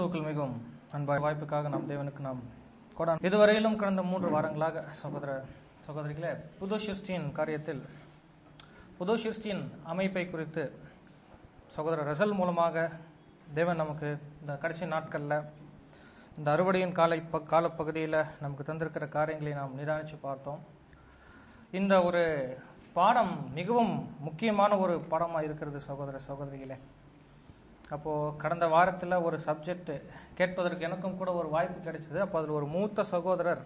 கிறிஸ்துவுக்குள் மிகவும் அன்பாய் வாய்ப்புக்காக நாம் தேவனுக்கு நாம் கொடா இதுவரையிலும் கடந்த மூன்று வாரங்களாக சகோதர சகோதரிகளே புது சிருஷ்டியின் காரியத்தில் புது சிருஷ்டியின் அமைப்பை குறித்து சகோதரர் ரசல் மூலமாக தேவன் நமக்கு இந்த கடைசி நாட்களில் இந்த அறுவடையின் காலை ப- காலப்பகுதியில் நமக்கு தந்திருக்கிற காரியங்களை நாம் நிதானித்து பார்த்தோம் இந்த ஒரு பாடம் மிகவும் முக்கியமான ஒரு பாடமாக இருக்கிறது சகோதர சகோதரிகளே அப்போ கடந்த வாரத்துல ஒரு சப்ஜெக்ட் கேட்பதற்கு எனக்கும் கூட ஒரு வாய்ப்பு கிடைச்சது அப்போ அதில் ஒரு மூத்த சகோதரர்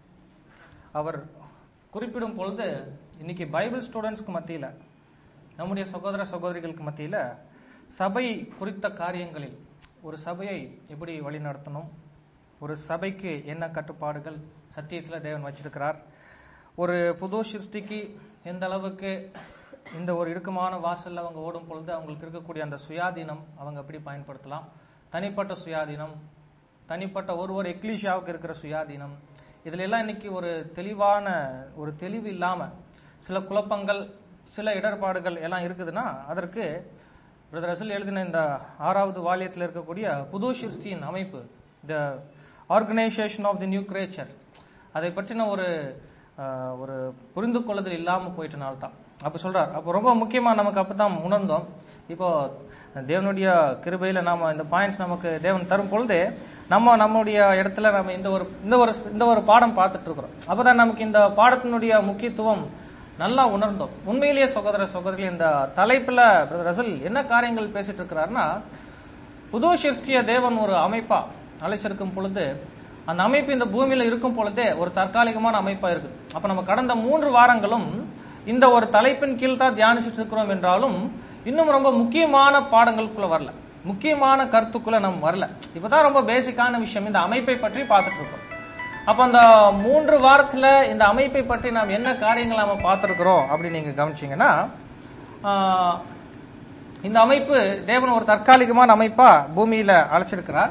அவர் குறிப்பிடும் பொழுது இன்னைக்கு பைபிள் ஸ்டூடெண்ட்ஸ்க்கு மத்தியில நம்முடைய சகோதர சகோதரிகளுக்கு மத்தியில சபை குறித்த காரியங்களில் ஒரு சபையை எப்படி வழிநடத்தணும் ஒரு சபைக்கு என்ன கட்டுப்பாடுகள் சத்தியத்துல தேவன் வச்சிருக்கிறார் ஒரு புது சிருஷ்டிக்கு எந்த அளவுக்கு இந்த ஒரு இடுக்கமான வாசல்ல அவங்க ஓடும் பொழுது அவங்களுக்கு இருக்கக்கூடிய அந்த சுயாதீனம் அவங்க எப்படி பயன்படுத்தலாம் தனிப்பட்ட சுயாதீனம் தனிப்பட்ட ஒரு ஒரு எக்லீஷியாவுக்கு இருக்கிற சுயாதீனம் இதுல எல்லாம் இன்னைக்கு ஒரு தெளிவான ஒரு தெளிவு இல்லாம சில குழப்பங்கள் சில இடர்பாடுகள் எல்லாம் இருக்குதுன்னா அதற்கு பிரதர் ரசல் எழுதின இந்த ஆறாவது வாலியத்தில் இருக்கக்கூடிய புது சிருஷ்டியின் அமைப்பு the organisation of the new creature அதை பற்றின ஒரு ஆஹ், ஒரு புரிந்து கொள்ளுதல் இல்லாம போயிட்டனால தான் அப்ப சொல்றார் அப்போ ரொம்ப முக்கியமா நமக்கு அப்பதான் உணர்ந்தோம் இப்போ தேவனுடைய கிருபையில நாம இந்த பாயிண்ட்ஸ் நமக்கு தேவன் தரும் பொழுது நம்ம நம்முடைய இடத்துல நம்ம இந்த ஒரு இந்த ஒரு இந்த ஒரு பாடம் பார்த்துட்டு இருக்கிறோம் அப்பதான் நமக்கு இந்த பாடத்தினுடைய முக்கியத்துவம் நல்லா உணர்ந்தோம் உண்மையிலேயே சகோதர சகோதரிகள் இந்த தலைப்புல பிரதர் ரசல் என்ன காரியங்கள் பேசிட்டு இருக்கிறாருன்னா புது சிருஷ்டிய தேவன் ஒரு அமைப்பா அழைச்சிருக்கும் பொழுது அந்த அமைப்பு இந்த பூமியில இருக்கும் பொழுதே ஒரு தற்காலிகமான அமைப்பா இருக்கு அப்ப நம்ம கடந்த மூன்று வாரங்களும் இந்த ஒரு தலைப்பின் கீழ் தான் தியானிச்சுட்டு இருக்கிறோம் என்றாலும் இன்னும் ரொம்ப முக்கியமான பாடங்களுக்குள்ள வரல முக்கியமான கருத்துக்குள்ள நம்ம வரல இப்பதான் ரொம்ப பேசிக்கான விஷயம் இந்த அமைப்பை பற்றி பார்த்துட்டு இருக்கோம் அப்ப அந்த மூன்று வாரத்துல இந்த அமைப்பை பற்றி நாம் என்ன காரியங்கள் நாம பார்த்திருக்கிறோம் அப்படின்னு நீங்க கவனிச்சீங்கன்னா ஆஹ், இந்த அமைப்பு தேவன் ஒரு தற்காலிகமான அமைப்பா பூமியில அழைச்சிருக்கிறார்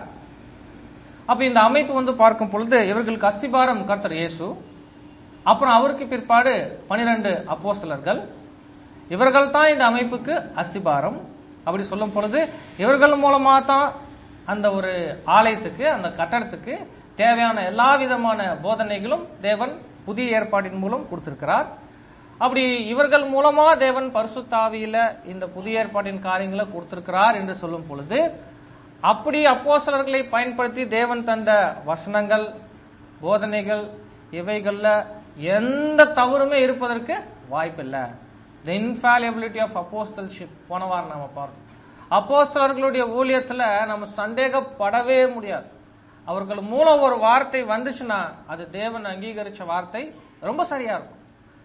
அப்ப இந்த அமைப்பு வந்து பார்க்கும் பொழுது இவர்களுக்கு அஸ்திபாரம் கர்த்தர் இயேசு அப்புறம் அவருக்கு பிற்பாடு பனிரெண்டு அப்போஸ்தலர்கள் இவர்கள் தான் இந்த அமைப்புக்கு அஸ்திபாரம் அப்படி சொல்லும் பொழுது இவர்கள் மூலமா தான் அந்த ஒரு ஆலயத்துக்கு அந்த கட்டடத்துக்கு தேவையான எல்லா விதமான போதனைகளும் தேவன் புதிய ஏற்பாட்டின் மூலம் கொடுத்திருக்கிறார் அப்படி இவர்கள் மூலமா தேவன் பரிசுத்தாவியில இந்த புதிய ஏற்பாட்டின் காரியங்களை கொடுத்திருக்கிறார் என்று சொல்லும் பொழுது அப்படி அப்போஸ்தலர்களை பயன்படுத்தி தேவன் தந்த வசனங்கள் போதனைகள் இவைகள்ல எந்த தவறுமே இருப்பதற்கு வாய்ப்பில்லை த இன்ஃபாலிபிலிட்டி ஆஃப் அப்போஸ்தல்ஷிப் போன வாரம் நாம பார்த்தோம் அப்போஸ்தலர்களுடைய ஊழியத்துல நம்ம சந்தேகப்படவே முடியாது அவர்கள் மூலம் ஒரு வார்த்தை வந்துச்சுன்னா அது தேவன் அங்கீகரிச்ச வார்த்தை ரொம்ப சரியா இருக்கும்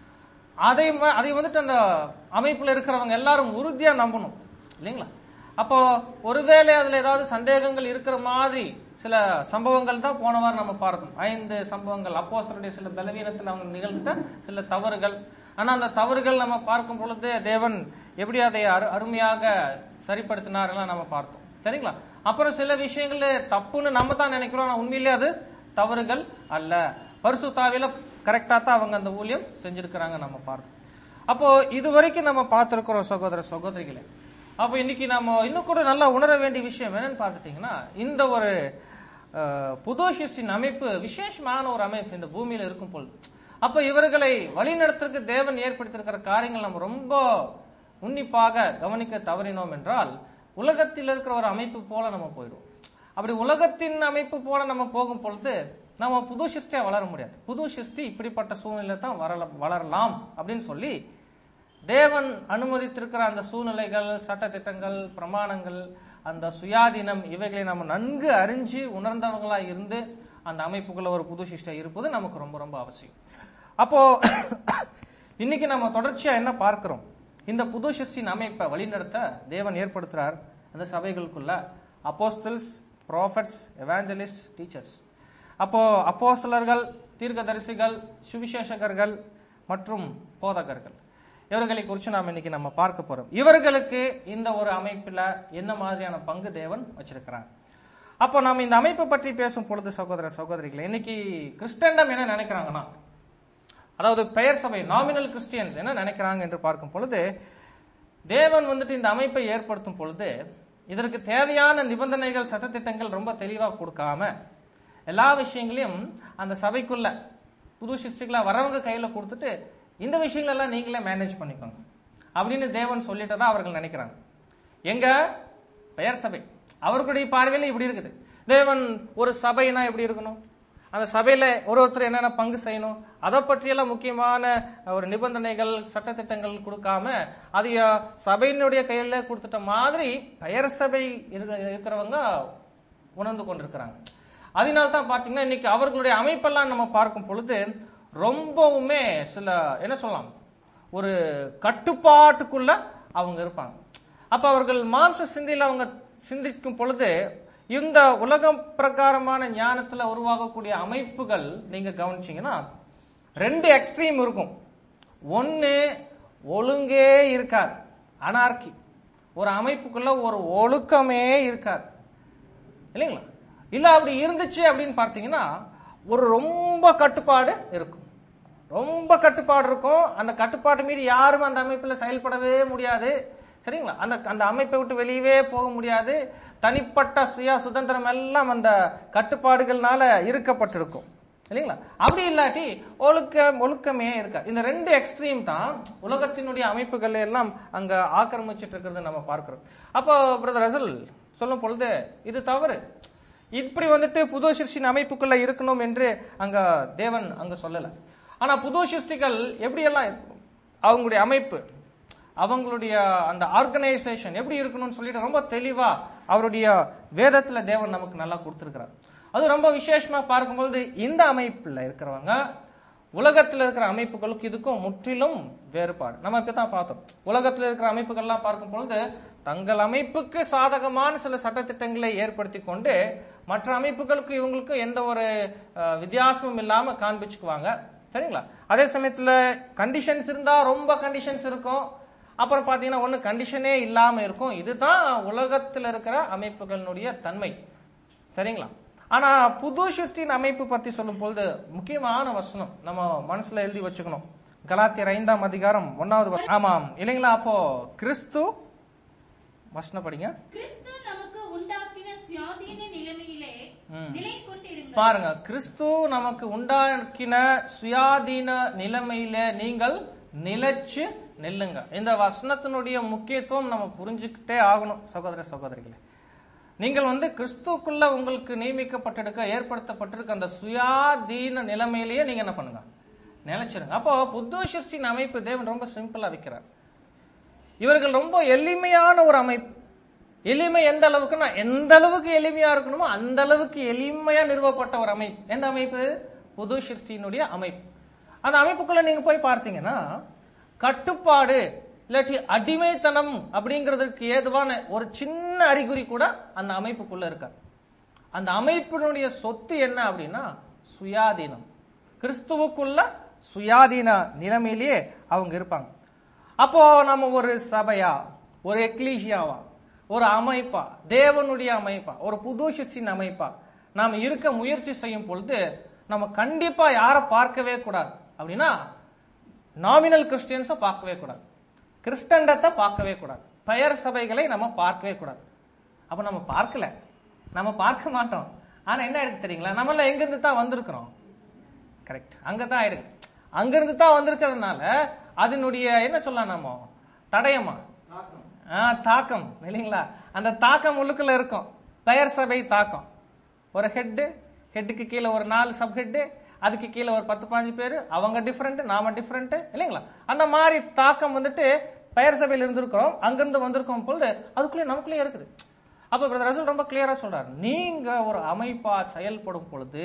அதை ம- அதை வந்துட்டு அந்த அமைப்புல இருக்கிறவங்க எல்லாரும் உறுதியா நம்பணும் இல்லைங்களா அப்போ ஒருவேளை அதுல ஏதாவது சந்தேகங்கள் இருக்கிற மாதிரி சில சம்பவங்கள் தான் போன வாரம் நம்ம பார்த்தோம் ஐந்து சம்பவங்கள் அப்போஸ்தலருடைய சில பலவீனத்தில் அவங்க நிகழ்ந்துட்ட சில தவறுகள் ஆனா அந்த தவறுகள் நம்ம பார்க்கும் பொழுது தேவன் எப்படி அதை அரு- அருமையாக சரிப்படுத்தினார் எல்லாம் நம்ம பார்த்தோம் சரிங்களா அப்புறம் சில விஷயங்கள் தப்புன்னு நம்ம தான் நினைக்கிறோம் ஆனா உண்மையிலே அது தவறுகள் அல்ல பரிசுத்தாவில கரெக்டா தான் அவங்க அந்த ஊழியம் செஞ்சிருக்கிறாங்க நம்ம பார்த்தோம் அப்போ இது வரைக்கும் நம்ம பார்த்திருக்கிறோம் சகோதர சகோதரிகளே அப்போ இன்னைக்கு நம்ம இன்னும் கூட நல்லா உணர வேண்டிய விஷயம் என்னன்னு பார்த்துட்டீங்கன்னா இந்த ஒரு அஹ், புது சிருஷ்டின் அமைப்பு விசேஷமான ஒரு அமைப்பு இந்த பூமியில இருக்கும் பொழுது அப்ப இவர்களை வழிநடத்துறதுக்கு தேவன் ஏற்படுத்தியிருக்கிற காரியங்கள் நம்ம ரொம்ப உன்னிப்பாக கவனிக்க தவறினோம் என்றால் உலகத்தில் இருக்கிற ஒரு அமைப்பு போல நம்ம போயிடுவோம் அப்படி உலகத்தின் அமைப்பு போல நம்ம போகும் பொழுது நம்ம புது சிருஷ்டியா வளர முடியாது புது சிருஷ்டி இப்படிப்பட்ட சூழ்நிலை தான் வரல வளரலாம் அப்படின்னு சொல்லி தேவன் அனுமதித்திருக்கிற அந்த சூழ்நிலைகள் சட்டதிட்டங்கள் பிரமாணங்கள் அந்த சுயாதீனம் இவைகளை நம்ம நன்கு அறிஞ்சு உணர்ந்தவங்களா இருந்து அந்த அமைப்புக்குள்ள ஒரு புது சிருஷ்டியா இருப்பது நமக்கு ரொம்ப ரொம்ப அவசியம் அப்போ இன்னைக்கு நம்ம தொடர்ச்சியா என்ன பார்க்கிறோம் இந்த புது சிருஷ்டின் அமைப்பை வழிநடத்த தேவன் ஏற்படுத்துறார் அந்த சபைகளுக்குள்ள அப்போஸ்தல்ஸ் ப்ராஃபட்ஸ் எவாஞ்சலிஸ்ட் டீச்சர்ஸ் அப்போ அப்போஸ்தலர்கள் தீர்க்கதரிசிகள் சுவிசேஷகர்கள் மற்றும் போதகர்கள் இவர்களை குறித்து நாம் இன்னைக்கு நம்ம பார்க்க போறோம் இவர்களுக்கு இந்த ஒரு அமைப்புல என்ன மாதிரியான பங்கு தேவன் வச்சிருக்கிறார் அப்போ நாம் இந்த அமைப்பை பற்றி பேசும் பொழுது சகோதர சகோதரிகளை இன்னைக்கு கிறிஸ்டண்டம் என்ன நினைக்கிறாங்கன்னா அதாவது பெயர் சபை நாமினல் கிறிஸ்டியன்ஸ் என்ன நினைக்கிறாங்க என்று பார்க்கும் பொழுது தேவன் வந்துட்டு இந்த அமைப்பை ஏற்படுத்தும் பொழுது இதற்கு தேவையான நிபந்தனைகள் சட்டத்திட்டங்கள் ரொம்ப தெளிவா கொடுக்காம எல்லா விஷயங்களையும் அந்த சபைக்குள்ள புது சிருஷ்டிகளா வரவங்க கையில கொடுத்துட்டு இந்த விஷயங்கள் எல்லாம் நீங்களே மேனேஜ் பண்ணிக்கோங்க அப்படின்னு தேவன் சொல்லிட்டதா அவர்கள் நினைக்கிறாங்க எங்க பெயர் சபை அவர்களுடைய பார்வையில இப்படி இருக்குது தேவன் ஒரு சபைனா எப்படி இருக்கணும் அந்த சபையில ஒரு ஒருத்தர் என்னென்ன பங்கு செய்யணும் அதை பற்றியெல்லாம் முக்கியமான ஒரு நிபந்தனைகள் சட்டத்திட்டங்கள் கொடுக்காம அது அஹ், சபையினுடைய கையில கொடுத்துட்ட மாதிரி பெயர் சபை இருக்க- இருக்கிறவங்க உணர்ந்து கொண்டிருக்கிறாங்க அதனால தான் பாத்தீங்கன்னா இன்னைக்கு அவர்களுடைய அமைப்பெல்லாம் நம்ம பார்க்கும் பொழுது ரொம்பவுமே சில என்ன சொல்லலாம் ஒரு கட்டுப்பாட்டுக்குள்ள அவங்க இருப்பாங்க அப்ப அவர்கள் மாம்ச சிந்தையில அவங்க சிந்திக்கும் பொழுது இந்த உலகம் பிரகாரமான ஞானத்துல உருவாகக்கூடிய அமைப்புகள் நீங்க கவனிச்சீங்கன்னா ரெண்டு எக்ஸ்ட்ரீம் இருக்கும் ஒன்னு ஒழுங்கே இருக்காது அனார்கி ஒரு அமைப்புக்குள்ள ஒரு ஒழுக்கமே இருக்காது இல்லைங்களா இல்ல அப்படி இருந்துச்சு அப்படின்னு பார்த்தீங்கன்னா ஒரு ரொம்ப கட்டுப்பாடு இருக்கும் ரொம்ப கட்டுப்பாடு இருக்கும் அந்த கட்டுப்பாடு மீறி யாரும் அந்த அமைப்புல செயல்படவே முடியாது சரிங்களா அந்த அந்த அமைப்பை விட்டு வெளியவே போக முடியாது தனிப்பட்ட சுய சுதந்திரம் எல்லாம் அந்த கட்டுப்பாடுகள்னால இருக்கப்பட்டிருக்கும் இல்லைங்களா அப்படி இல்லாட்டி ஒழுக்கம் ஒழுக்கமே இருக்கா இந்த ரெண்டு எக்ஸ்ட்ரீம் தான் உலகத்தினுடைய அமைப்புகள் எல்லாம் அங்க ஆக்கிரமிச்சிட்டு இருக்கிறது நம்ம பார்க்கிறோம் அப்போ பிரதர் ரசல் சொல்லும் பொழுது இது தவறு இப்படி வந்துட்டு புது சிருஷ்டின் அமைப்புக்குள்ள இருக்கணும் என்று அங்க தேவன் அங்க சொல்லல ஆனா புது சிருஷ்டிகள் எப்படி எல்லாம் இருக்கணும் அவங்களுடைய அமைப்பு அவங்களுடைய அந்த ஆர்கனைசேஷன் எப்படி இருக்கணும்னு சொல்லிட்டு ரொம்ப தெளிவா அவருடைய வேதத்துல தேவன் நமக்கு நல்லா கொடுத்திருக்கிறார் அது ரொம்ப விசேஷமா பார்க்கும்போது இந்த அமைப்புல இருக்கிறவங்க உலகத்துல இருக்கிற அமைப்புகளுக்கு இதுக்கும் முற்றிலும் வேறுபாடு நம்ம இப்பதான் பார்த்தோம் உலகத்துல இருக்கிற அமைப்புகள்லாம் பார்க்கும் பொழுது தங்கள் அமைப்புக்கு சாதகமான சில சட்டத்திட்டங்களை ஏற்படுத்தி கொண்டு மற்ற அமைப்புகளுக்கு இவங்களுக்கு எந்த ஒரு அஹ், வித்தியாசமும் இல்லாம காண்பிச்சுக்குவாங்க சரிங்களா அதே சமயத்துல கண்டிஷன்ஸ் இருந்தா ரொம்ப கண்டிஷன்ஸ் இருக்கும் அப்புறம் பாத்தீங்கன்னா ஒண்ணு கண்டிஷனே இல்லாம இருக்கும் இதுதான் உலகத்துல இருக்கிற அமைப்புகளினுடைய தன்மை சரிங்களா ஆனா புது சிருஷ்டின் அமைப்பு பத்தி சொல்லும் பொழுது முக்கியமான வசனம் நம்ம மனசுல எழுதி வச்சுக்கணும் கலாத்தியர் ஐந்தாம் அதிகாரம் ஒன்னாவது வ- ஆமாம் இல்லைங்களா அப்போ கிறிஸ்து வசனம் படிங்க கிறிஸ்து நமக்கு உண்டாக்கின சுயாதீன நிலைமையிலே ம். நிலை கொண்டிருங்க பாருங்க கிறிஸ்து நமக்கு உண்டாக்கின சுயாதீன நிலைமையில நீங்கள் நிலைச்சு நில்லுங்க இந்த வசனத்தினுடைய முக்கியத்துவம் நம்ம புரிஞ்சுக்கிட்டே ஆகணும் சகோதர சகோதரிகளே நீங்கள் வந்து கிறிஸ்துக்குள்ள உங்களுக்கு நியமிக்கப்பட்டிருக்க ஏற்படுத்தப்பட்டிருக்க அந்த சுயாதீன நிலைமையிலேயே நீங்க என்ன பண்ணுங்க நிலைச்சிருங்க அப்போ புது சிருஷ்டின் அமைப்பு தேவன் ரொம்ப சிம்பிளா வைக்கிறார் இவர்கள் ரொம்ப எளிமையான ஒரு அமைப்பு எளிமை எந்த அளவுக்குன்னா எந்த அளவுக்கு எளிமையா இருக்கணுமோ அந்த அளவுக்கு எளிமையா நிறுவப்பட்ட ஒரு அமைப்பு எந்த அமைப்பு புது சிருஷ்டியினுடைய அமைப்பு அந்த அமைப்புக்குள்ள நீங்க போய் பார்த்தீங்கன்னா கட்டுப்பாடு இல்லாட்டி அடிமைத்தனம் அப்படிங்கிறதுக்கு ஏதுவான ஒரு சின்ன அறிகுறி கூட அந்த அமைப்புக்குள்ள இருக்காது அந்த அமைப்பினுடைய சொத்து என்ன அப்படின்னா சுயாதீனம் கிறிஸ்துவுக்குள்ள சுயாதீன நிலைமையிலேயே அவங்க இருப்பாங்க அப்போ நம்ம ஒரு சபையா ஒரு எக்லீசியாவா ஒரு அமைப்பா தேவனுடைய அமைப்பா ஒரு புது சிற்சின் அமைப்பா நாம் இருக்க முயற்சி செய்யும் பொழுது நம்ம கண்டிப்பா யாரை பார்க்கவே கூடாது அப்படின்னா நாமினல் கிறிஸ்டியன்ஸை பார்க்கவே கூடாது கிறிஸ்டண்டத்தை பார்க்கவே கூடாது பெயர் சபைகளை நம்ம பார்க்கவே கூடாது அப்ப நம்ம பார்க்கல நம்ம பார்க்க மாட்டோம் ஆனா என்ன இருக்கு தெரியுங்களா நம்மள எங்க இருந்து தான் வந்திருக்கிறோம் கரெக்ட் அங்கதான் இருக்கு அங்கிருந்து தான் வந்திருக்கிறதுனால அதனுடைய என்ன சொல்லலாம் நாம தடயமா ஆ, தாக்கம் இல்லைங்களா அந்த தாக்கம் உள்ளுக்குள்ள இருக்கும் பெயர் சபை தாக்கம் ஒரு ஹெட்டு ஹெட்டுக்கு கீழே ஒரு நாலு சப் ஹெட்டு அதுக்கு கீழே ஒரு பத்து பாஞ்சு பேர் அவங்க டிஃப்ரெண்ட் நாம டிஃப்ரெண்ட் இல்லைங்களா அந்த மாதிரி தாக்கம் வந்துட்டு பெயர் சபையில் இருந்திருக்கிறோம் அங்கிருந்து வந்திருக்கோம் பொழுது அதுக்குள்ளே நமக்குள்ளே இருக்குது அப்ப பிரதர் ரசூல் ரொம்ப கிளியரா சொல்றாரு நீங்க ஒரு அமைப்பா செயல்படும் பொழுது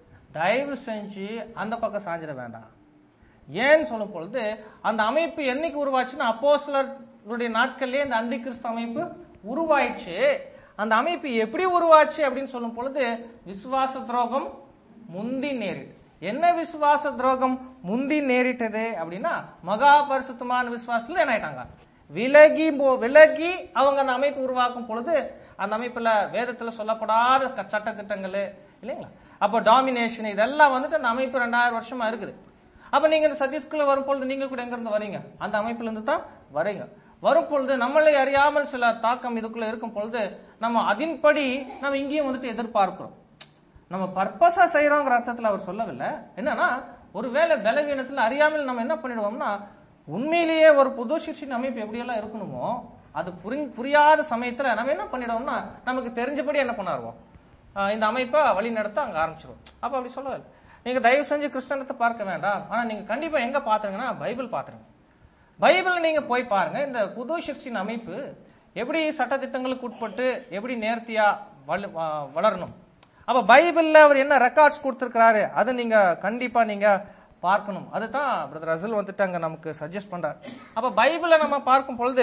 தயவு செஞ்சு அந்த பக்கம் சாஞ்சிட வேண்டாம் ஏன்னு சொல்லும் பொழுது அந்த அமைப்பு என்னைக்கு உருவாச்சுன்னா அப்போஸ்தலருடைய நாட்கள்லயே இந்த அந்தி கிறிஸ்து அமைப்பு உருவாயிடுச்சு அந்த அமைப்பு எப்படி உருவாச்சு அப்படின்னு சொல்லும் பொழுது விசுவாச துரோகம் முந்தி நேரிட்டு என்ன விசுவாச துரோகம் முந்தி நேரிட்டது அப்படின்னா மகா பரிசுத்தமான விசுவாசத்துல என்ன ஆயிட்டாங்க விலகி போ- விலகி அவங்க அந்த அமைப்பு உருவாக்கும் பொழுது அந்த அமைப்புல வேதத்துல சொல்லப்படாத க- சட்டதிட்டங்கள் இல்லைங்களா அப்போ டாமினேஷன் இதெல்லாம் வந்துட்டு அந்த அமைப்பு ரெண்டாயிரம் வருஷமா இருக்குது அப்ப நீங்க இந்த சத்தியத்துக்குள்ள வரும் பொழுது நீங்க கூட எங்க இருந்து வரீங்க அந்த அமைப்புல இருந்து தான் வரீங்க வரும் பொழுது நம்மளை அறியாமல் சில தாக்கம் இதுக்குள்ள இருக்கும் பொழுது நம்ம அதன்படி நம்ம இங்கேயும் வந்துட்டு எதிர்பார்க்கிறோம் நம்ம பர்பஸா செய்யறோங்கிற அர்த்தத்துல அவர் சொல்லவில்லை என்னன்னா ஒருவேளை பலவீனத்துல அறியாமல் நம்ம என்ன பண்ணிடுவோம்னா உண்மையிலேயே ஒரு புது சிக்ஷின் அமைப்பு எப்படியெல்லாம் இருக்கணுமோ அது புரி புரியாத சமயத்துல நம்ம என்ன பண்ணிடுவோம்னா நமக்கு தெரிஞ்சபடி என்ன பண்ணாருவோம் ஆஹ் இந்த அமைப்பை வழி நடத்த அங்க ஆரம்பிச்சிருவோம் அப்ப அப்படி சொல்லவில்லை நீங்க தயவு செஞ்சு கிறிஸ்தனத்தை பார்க்க வேண்டாம் ஆனா நீங்க கண்டிப்பா எங்க பாத்துருங்கன்னா பைபிள் பாத்துருங்க பைபிள் நீங்க போய் பாருங்க இந்த புது சிக்ஷின் அமைப்பு எப்படி சட்டத்திட்டங்களுக்கு உட்பட்டு எப்படி நேர்த்தியா வள- வ- வளரணும் அப்ப பைபிள்ல அவர் என்ன ரெக்கார்ட்ஸ் கொடுத்திருக்கிறாரு அது நீங்க கண்டிப்பா நீங்க பார்க்கணும் அதுதான் பிரதர் அசல் வந்துட்டு அங்க நமக்கு சஜஸ்ட் பண்றாரு அப்ப பைபிளை நம்ம பார்க்கும் பொழுது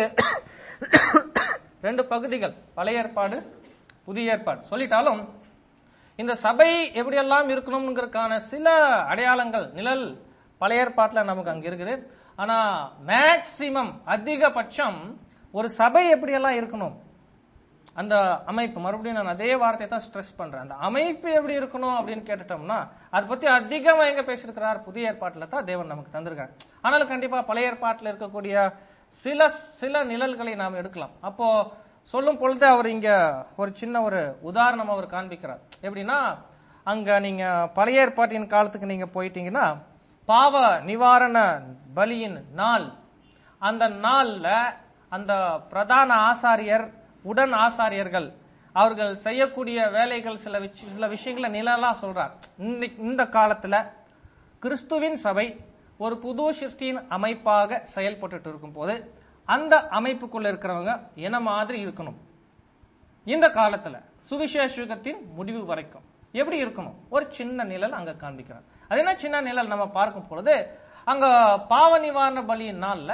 ரெண்டு பகுதிகள் பழைய ஏற்பாடு புதிய ஏற்பாடு சொல்லிட்டாலும் இந்த சபை எப்படியெல்லாம் இருக்கணுங்கிறதுக்கான சில அடையாளங்கள் நிழல் பழைய ஏற்பாட்டுல நமக்கு அங்க இருக்குது ஆனா மேக்சிமம் அதிகபட்சம் ஒரு சபை எப்படியெல்லாம் இருக்கணும் அந்த அமைப்பு மறுபடியும் நான் அதே வார்த்தையை தான் ஸ்ட்ரெஸ் பண்றேன் அந்த அமைப்பு எப்படி இருக்கணும் அப்படின்னு கேட்டுட்டோம்னா அதை பத்தி அதிகமா எங்க பேசியிருக்கிறார் புதிய ஏற்பாட்டுல தான் தேவன் நமக்கு தந்திருக்காரு ஆனாலும் கண்டிப்பா பழைய ஏற்பாட்டுல இருக்கக்கூடிய சில சில நிழல்களை நாம் எடுக்கலாம் அப்போ சொல்லும் பொழுது அவர் இங்க ஒரு சின்ன ஒரு உதாரணம் அவர் காண்பிக்கிறார் எப்படின்னா அங்க நீங்க பழைய ஏற்பாட்டின் காலத்துக்கு நீங்க போயிட்டீங்கன்னா பாவ நிவாரண பலியின் நாள் அந்த நாள்ல அந்த பிரதான ஆசாரியர் உடன் ஆசாரியர்கள் அவர்கள் செய்யக்கூடிய வேலைகள் சில விஷ- சில விஷயங்களை நிழலா சொல்றார் இந்த இந்த காலத்துல கிறிஸ்துவின் சபை ஒரு புது சிருஷ்டியின் அமைப்பாக செயல்பட்டுட்டு இருக்கும் போது அந்த அமைப்புக்குள்ள இருக்கிறவங்க என்ன மாதிரி இருக்கணும் இந்த காலத்துல சுவிசேஷ யுகத்தின் முடிவு வரைக்கும் எப்படி இருக்கணும் ஒரு சின்ன நிழல் அங்க காண்பிக்கிறார் அது என்ன சின்ன நிழல் நம்ம பார்க்கும் பொழுது அங்க பாவ நிவாரண பலியின் நாள்ல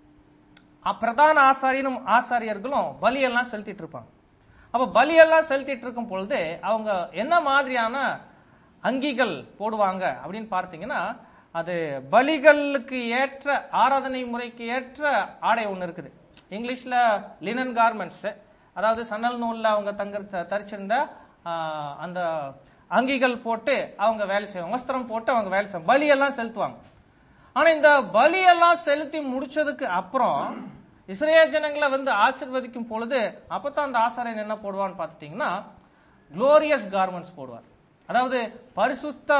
அ- பிரதான ஆசாரியனும் ஆசாரியர்களும் பலியெல்லாம் செலுத்திட்டு இருப்பாங்க அப்ப பலியெல்லாம் செலுத்திட்டு இருக்கும் பொழுது அவங்க என்ன மாதிரியான அங்கிகள் போடுவாங்க அப்படின்னு பார்த்தீங்கன்னா அது பலிகளுக்கு ஏற்ற ஆராதனை முறைக்கு ஏற்ற ஆடை ஒன்று இருக்குது இங்கிலீஷ்ல லினன் கார்மெண்ட்ஸ் அதாவது சணல் நூல்ல அவங்க தங்க த- தரிச்சிருந்த ஆ, அந்த அங்கிகள் போட்டு அவங்க வேலை செய்வாங்க வஸ்திரம் போட்டு அவங்க வேலை செய்வாங்க பலியெல்லாம் செலுத்துவாங்க ஆனா இந்த பலியெல்லாம் செலுத்தி முடிச்சதுக்கு அப்புறம் இஸ்ரேல் ஜனங்களை வந்து ஆசிர்வதிக்கும் பொழுது அப்பதான் அந்த ஆசாரியன் என்ன போடுவான்னு பார்த்துட்டீங்கன்னா குளோரியஸ் கார்மெண்ட்ஸ் போடுவார் அதாவது பரிசுத்த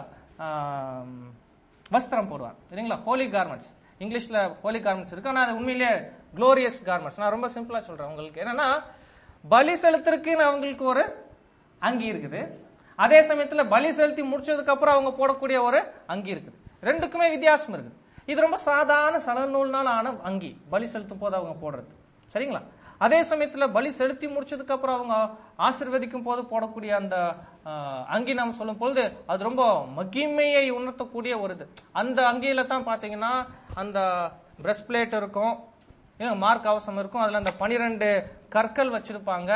ஆம், வஸ்திரம் போடுவார் சரிங்களா ஹோலி கார்மெண்ட்ஸ் இங்கிலீஷ்ல ஹோலி கார்மெண்ட்ஸ் இருக்கு ஆனா அது உண்மையிலேயே குளோரியஸ் கார்மெண்ட்ஸ் நான் ரொம்ப சிம்பிளா சொல்றேன் உங்களுக்கு என்னன்னா பலி செலுத்துறதுக்குன்னு அவங்களுக்கு ஒரு அங்கி இருக்குது அதே சமயத்துல பலி செலுத்தி முடிச்சதுக்கு அப்புறம் அவங்க போடக்கூடிய ஒரு அங்கி இருக்குது ரெண்டுக்குமே வித்தியாசம் இருக்குது இது ரொம்ப சாதாரண சலநூல்னால ஆன அங்கி பலி செலுத்தும் போது அவங்க போடுறது சரிங்களா அதே சமயத்துல பலி செலுத்தி முடிச்சதுக்கு அப்புறம் அவங்க ஆசிர்வதிக்கும் போது போடக்கூடிய அந்த ஆஹ், அங்கி நாம் சொல்லும் பொழுது அது ரொம்ப மகிமையை உணர்த்தக்கூடிய ஒரு இது அந்த அங்கியில தான் பாத்தீங்கன்னா அந்த பிரஸ்ட் பிளேட் இருக்கும் ஏன் மார்க் அவசரம் இருக்கும் அதுல அந்த பனிரெண்டு கற்கள் வச்சிருப்பாங்க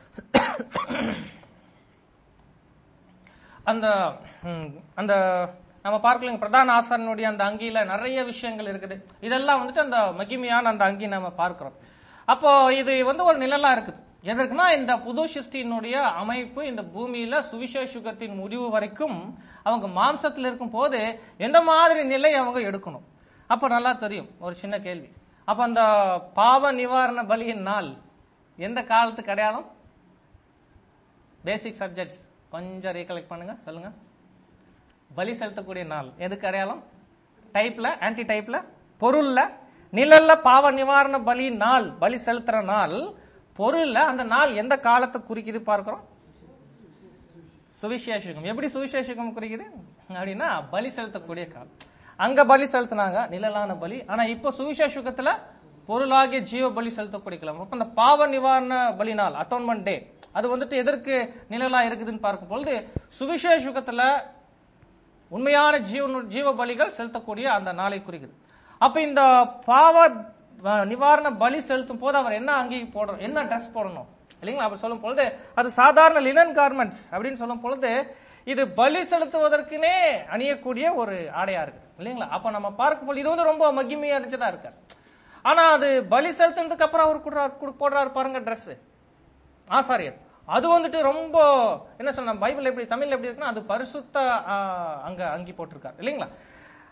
அந்த ம், அந்த நம்ம பார்க்கலங்க பிரதான ஆசாரனுடைய அந்த அங்கியில நிறைய விஷயங்கள் இருக்குது இதெல்லாம் வந்துட்டு அந்த மகிமையான அந்த அங்கி நம்ம பார்க்கிறோம் அப்போ இது வந்து ஒரு நிழலா இருக்குது எதற்குனா இந்த புது சிருஷ்டியினுடைய அமைப்பு இந்த பூமியில சுவிசேஷுகத்தின் முடிவு வரைக்கும் அவங்க மாம்சத்தில் இருக்கும் போது எந்த மாதிரி நிலை அவங்க எடுக்கணும் அப்ப நல்லா தெரியும் ஒரு சின்ன கேள்வி அப்ப அந்த பாவ நிவாரண பலியின் நாள் எந்த காலத்துக்கு அடையாளம் பேசிக் சப்ஜெக்ட்ஸ் கொஞ்சம் ரீகலெக்ட் பண்ணுங்க சொல்லுங்க பலி செலுத்தக்கூடிய நாள் எதுக்கு அடையாளம் டைப்ல ஆன்டி டைப்ல பொருள்ல நிழல்ல பாவ நிவாரண பலி நாள் பலி செலுத்துற நாள் பொருள்ல அந்த நாள் எந்த காலத்தை குறிக்குது பார்க்கிறோம் சுவிசேஷகம் எப்படி சுவிசேஷகம் குறிக்குது அப்படின்னா பலி செலுத்தக்கூடிய காலம் அங்க பலி செலுத்தினாங்க நிழலான பலி ஆனா இப்போ சுவிசேஷகத்துல பொருளாகிய ஜீவ பலி செலுத்தக்கூடிய காலம் அப்ப அந்த பாவ நிவாரண பலி நாள் அட்டோன்மெண்ட் டே அது வந்துட்டு எதற்கு நிழலா இருக்குதுன்னு பார்க்கும் பொழுது சுவிசேஷகத்துல உண்மையான ஜீவ ஜீவ பலிகள் செலுத்தக்கூடிய அந்த நாளை குறிக்குது அப்ப இந்த பாவ அஹ், நிவாரண பலி செலுத்தும் போது அவர் என்ன அங்கி போடணும் என்ன ட்ரெஸ் போடணும் இல்லைங்களா அப்படி சொல்லும் பொழுது அது சாதாரண லினன் கார்மெண்ட்ஸ் அப்படின்னு சொல்லும் பொழுது இது பலி செலுத்துவதற்குனே அணியக்கூடிய ஒரு ஆடையா இருக்கு இல்லைங்களா அப்ப நம்ம பார்க்கும் பொழுது இது வந்து ரொம்ப மகிமையா இருந்துச்சதா இருக்கு ஆனா அது பலி செலுத்தினதுக்கு அப்புறம் அவர் கொடுறாரு கொடு- போடுறாரு பாருங்க Dress ஆசாரியர் அது வந்துட்டு ரொம்ப என்ன சொல்ல பைபிள் எப்படி தமிழ்ல எப்படி இருக்குன்னா அது பரிசுத்த ஆ, அங்க அங்கி போட்டிருக்காரு இல்லைங்களா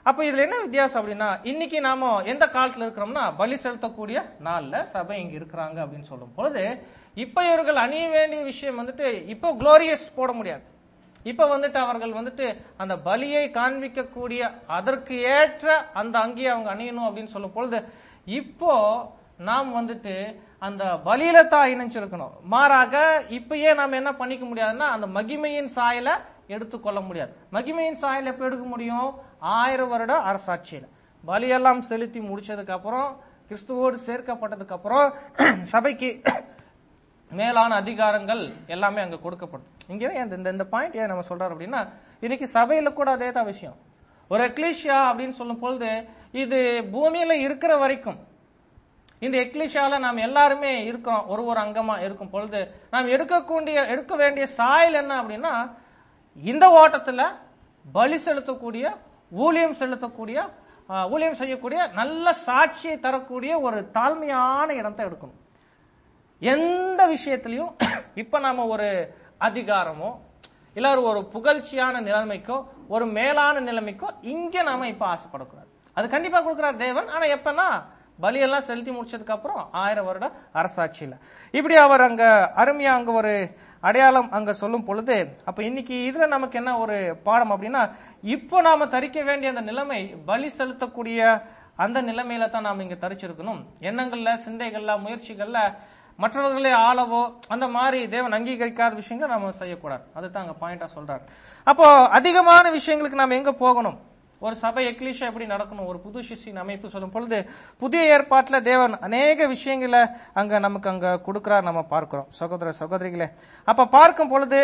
அப்ப இதுல என்ன வித்தியாசம் அப்படின்னா இன்னைக்கு நாம எந்த காலத்துல இருக்கிறோம்னா பலி செலுத்தக்கூடிய நாள்ல சபை இங்க இருக்கிறாங்க அப்படின்னு சொல்லும் பொழுது இப்ப இவர்கள் அணிய வேண்டிய விஷயம் வந்துட்டு இப்போ குளோரியஸ் போட முடியாது இப்ப வந்துட்டு அவர்கள் வந்துட்டு அந்த பலியை காண்பிக்கக்கூடிய அதற்கு ஏற்ற அந்த அங்கேயே அவங்க அணியணும் அப்படின்னு சொல்லும் பொழுது இப்போ நாம் வந்துட்டு அந்த பலியில தான் இணைஞ்சிருக்கணும் மாறாக இப்பயே நாம் என்ன பண்ணிக்க முடியாதுன்னா அந்த மகிமையின் சாயலை எடுத்துக்கொள்ள முடியாது மகிமையின் சாயல் எப்ப எடுக்க முடியும் ஆயிரம் வருட அரசாட்சியில பலியெல்லாம் செலுத்தி முடிச்சதுக்கு அப்புறம் கிறிஸ்துவோடு சேர்க்கப்பட்டதுக்கு அப்புறம் சபைக்கு மேலான அதிகாரங்கள் எல்லாமே அங்க கொடுக்கப்படும் இங்க ஏன் இந்த இந்த பாயிண்ட் ஏன் நம்ம சொல்றோம் அப்படின்னா இன்னைக்கு சபையில கூட அதே தான் விஷயம் ஒரு எக்லிஷியா அப்படின்னு சொல்லும் பொழுது இது பூமியில இருக்கிற வரைக்கும் இந்த எக்லிஷால நாம் எல்லாருமே இருக்கிறோம் ஒரு ஒரு அங்கமா இருக்கும் பொழுது நாம் எடுக்கக்கூடிய எடுக்க வேண்டிய சாயல் என்ன அப்படின்னா இந்த ஓட்டத்துல பலி செலுத்தக்கூடிய ஊழியம் செலுத்தக்கூடிய ஆஹ், ஊழியம் செய்யக்கூடிய நல்ல சாட்சியை தரக்கூடிய ஒரு தாழ்மையான இடத்தை எடுக்கணும் எந்த விஷயத்திலையும் இப்ப நாம ஒரு அதிகாரமோ இல்ல ஒரு- ஒரு புகழ்ச்சியான நிலைமைக்கோ ஒரு மேலான நிலைமைக்கோ இங்க நாம இப்ப ஆசைப்படக்கூடாது அது கண்டிப்பா கொடுக்கிறார் தேவன் ஆனா எப்பன்னா பலியெல்லாம் செலுத்தி முடிச்சதுக்கு அப்புறம் ஆயிரம் வருட அரசாட்சியில இப்படி அவர் அங்க அருமையா அங்க ஒரு அடையாளம் அங்க சொல்லும் பொழுது அப்ப இன்னைக்கு இதுல நமக்கு என்ன ஒரு பாடம் அப்படின்னா இப்போ நாம தரிக்க வேண்டிய அந்த நிலைமை பலி செலுத்தக்கூடிய அந்த நிலைமையில தான் நாம இங்க தரிச்சிருக்கணும் எண்ணங்கள்ல சிந்தைகள்ல முயற்சிகள்ல மற்றவர்களே ஆளவோ அந்த மாதிரி தேவன் அங்கீகரிக்காத விஷயங்களை நம்ம செய்யக்கூடாது அதுதான் அங்க பாயிண்டா சொல்றாரு அப்போ அதிகமான விஷயங்களுக்கு நாம எங்க போகணும் ஒரு சபை எக்லிஷா எப்படி நடக்கணும் ஒரு புது சிஷ்டின் அமைப்பு சொல்லும் பொழுது புதிய ஏற்பாட்டுல தேவன் அநேக விஷயங்களை அங்க நமக்கு அங்க கொடுக்கிறார் நம்ம பார்க்கிறோம் சகோதர சகோதரிகளே அப்ப பார்க்கும் பொழுது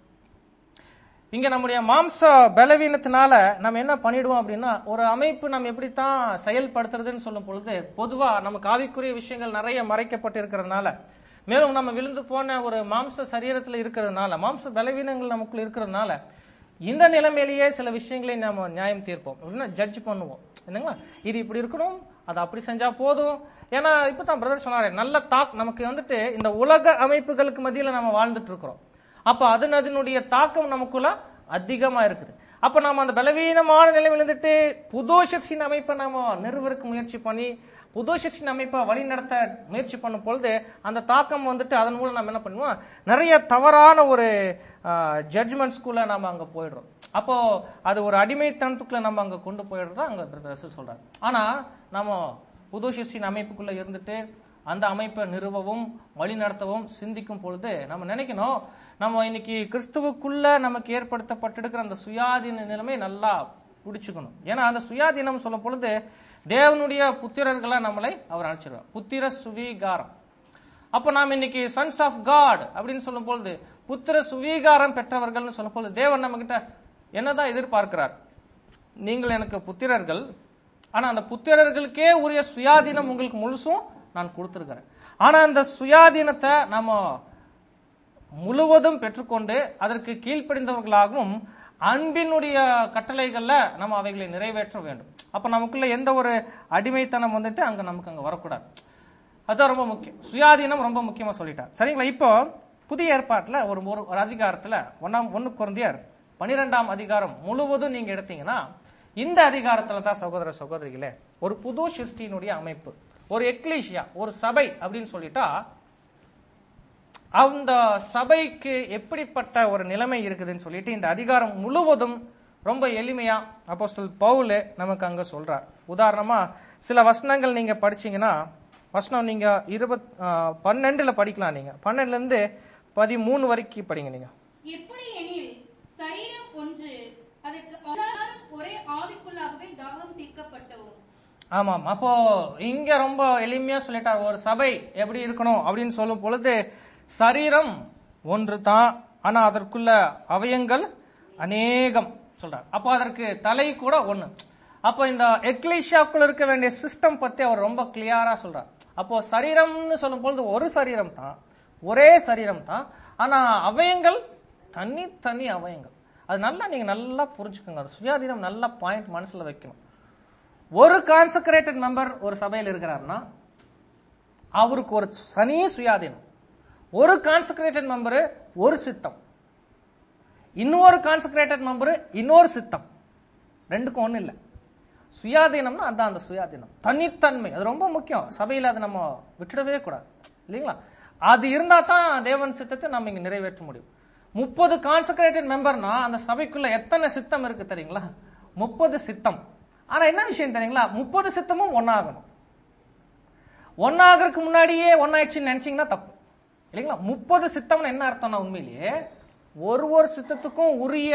இங்க நம்முடைய மாம்ச பலவீனத்தினால நம்ம என்ன பண்ணிடுவோம் அப்படின்னா ஒரு அமைப்பு நம்ம எப்படித்தான் செயல்படுத்துறதுன்னு சொல்லும் பொழுது பொதுவா நமக்கு ஆவிக்குரிய விஷயங்கள் நிறைய மறைக்கப்பட்டு இருக்கிறதுனால மேலும் நம்ம விழுந்து போன ஒரு மாம்ச சரீரத்துல இருக்கிறதுனால மாம்ச பலவீனங்கள் நமக்குள்ள இருக்கிறதுனால இந்த நிலைமையிலேயே சில விஷயங்களை நாம நியாயம் தீர்ப்போம் அப்படின்னா ஜட்ஜ் பண்ணுவோம் என்னங்களா இது இப்படி இருக்கணும் அது அப்படி செஞ்சா போதும் ஏன்னா இப்பதான் பிரதர் சொன்னாரு நல்ல தாக் நமக்கு வந்துட்டு இந்த உலக அமைப்புகளுக்கு மத்தியில நம்ம வாழ்ந்துட்டு இருக்கிறோம் அப்ப அதன் அதனுடைய தாக்கம் நமக்குள்ள அதிகமா இருக்குது அப்ப நாம அந்த பலவீனமான நிலைமையில இருந்துட்டு புதோஷத்தின் அமைப்பை நாம நிறுவருக்கு முயற்சி பண்ணி புதோஷத்தின் அமைப்பை வழி நடத்த முயற்சி பண்ணும் பொழுது அந்த தாக்கம் வந்துட்டு அதன் மூலம் நம்ம என்ன பண்ணுவோம் நிறைய தவறான ஒரு ஜட்ஜ்மெண்ட்ஸ்குள்ள நாம அங்க போயிடுறோம் அப்போ அது ஒரு அடிமைத்தனத்துக்குள்ள நம்ம அங்க கொண்டு போயிடுறதா அங்க பிரதர்ஸ் சொல்றாரு ஆனா நம்ம புதோஷத்தின் அமைப்புக்குள்ள இருந்துட்டு அந்த அமைப்பை நிறுவவும் வழி நடத்தவும் சிந்திக்கும் பொழுது நம்ம நினைக்கணும் நம்ம இன்னைக்கு கிறிஸ்துவுக்குள்ள நமக்கு ஏற்படுத்தப்பட்டிருக்கிற அந்த சுயாதீன நிலைமை நல்லா பிடிச்சுக்கணும் ஏன்னா அந்த சுயாதீனம் சொல்லும் பொழுது தேவனுடைய புத்திரர்களை நம்மளை அவர் அழைச்சிருவார் புத்திர சுவீகாரம் அப்ப நாம் இன்னைக்கு சன்ஸ் ஆஃப் காட் அப்படின்னு சொல்லும் பொழுது புத்திர சுவீகாரம் பெற்றவர்கள்னு சொல்லும் பொழுது தேவன் நம்ம கிட்ட என்னதான் எதிர்பார்க்கிறார் நீங்கள் எனக்கு புத்திரர்கள் ஆனா அந்த புத்திரர்களுக்கே உரிய சுயாதீனம் உங்களுக்கு முழுசும் நான் கொடுத்திருக்கிறேன் ஆனா அந்த சுயாதீனத்தை நம்ம முழுவதும் பெற்றுக்கொண்டு அதற்கு கீழ்ப்படிந்தவர்களாகவும் அன்பினுடைய கட்டளைகள்ல நம்ம அவைகளை நிறைவேற்ற வேண்டும் அப்ப நமக்குள்ள எந்த ஒரு அடிமைத்தனம் வந்துட்டு அங்க நமக்கு அங்க வரக்கூடாது அதுதான் ரொம்ப முக்கியம் சுயாதீனம் ரொம்ப முக்கியமா சொல்லிட்டார் சரிங்களா இப்போ புதிய ஏற்பாட்டுல ஒரு ஒரு ஒரு அதிகாரத்துல ஒன்னாம் ஒன்னு குழந்தையர் பனிரெண்டாம் அதிகாரம் முழுவதும் நீங்க எடுத்தீங்கன்னா இந்த அதிகாரத்துல தான் சகோதர சகோதரிகளே ஒரு புது சிருஷ்டியினுடைய அமைப்பு ஒரு எக்லீஷியா ஒரு சபை அப்படின்னு சொல்லிட்டா அந்த சபைக்கு எப்படிப்பட்ட ஒரு நிலைமை இருக்குதுன்னு சொல்லிட்டு இந்த அதிகாரம் முழுவதும் ரொம்ப எளிமையா அப்போஸ்தலர் பவுல் நமக்கு அங்க சொல்றார் உதாரணமா சில வசனங்கள் நீங்க படிச்சீங்கன்னா வசனம் நீங்க இருபத் ஆஹ், பன்னெண்டுல படிக்கலாம் நீங்க பன்னெண்டுல இருந்து பதிமூணு வரைக்கும் படிங்க நீங்க எப்படி எனில் சரீரம் ஒன்று அதற்கு எல்லாரும் ஒரே ஆவிக்குள்ளாகவே தாகம் தீர்க்கப்பட்டோம் ஆமாம் அப்போ இங்க ரொம்ப எளிமையா சொல்லிட்டார் ஒரு சபை எப்படி இருக்கணும் அப்படின்னு சொல்லும் பொழுது சரீரம் ஒன்று தான் ஆனா அதற்குள்ள அவயங்கள் அநேகம் சொல்றார் அப்போ அதற்கு தலை கூட ஒண்ணு அப்போ இந்த எக்லிஷியாக்குள்ள இருக்க வேண்டிய சிஸ்டம் பத்தி அவர் ரொம்ப கிளியரா சொல்றார் அப்போ சரீரம்னு சொல்லும் பொழுது ஒரு சரீரம் தான் ஒரே சரீரம் தான் ஆனா அவயங்கள் தனி தனி அவயங்கள் அது நல்லா நீங்க நல்லா புரிஞ்சுக்கோங்க அது சுயாதீனம் நல்ல பாயிண்ட் மனசுல வைக்கணும் ஒரு கான்சக்ரேட்டட் மெம்பர் ஒரு சபையில் இருக்கிறாருன்னா அவருக்கு ஒரு தனி சுயாதீனம் ஒரு கான்சக்ரேட்டட் மெம்பர் ஒரு சித்தம் இன்னொரு கான்சக்ரேட்டட் மெம்பர் இன்னொரு சித்தம் ரெண்டுக்கும் ஒண்ணு இல்ல சுயாதீனம்னா அதான் அந்த சுயாதீனம் தனித்தன்மை அது ரொம்ப முக்கியம் சபையில அதை நம்ம விட்டுடவே கூடாது இல்லைங்களா அது இருந்தா தான் தேவன் சித்தத்தை நம்ம இங்க நிறைவேற்ற முடியும் முப்பது கான்சென்ட்ரேட்டட் மெம்பர்னா அந்த சபைக்குள்ள எத்தனை சித்தம் இருக்கு தெரியுங்களா முப்பது சித்தம் ஆனா என்ன விஷயம் தெரியுங்களா முப்பது சித்தமும் ஒன்னாகணும் ஒன்னாகிறதுக்கு முன்னாடியே ஒன்னாயிடுச்சுன்னு நினைச்சீங்கன்னா தப்பு இல்லைங்களா முப்பது சித்தம்னு என்ன அர்த்தம்னா உண்மையிலேயே ஒரு ஒரு சித்தத்துக்கும் உரிய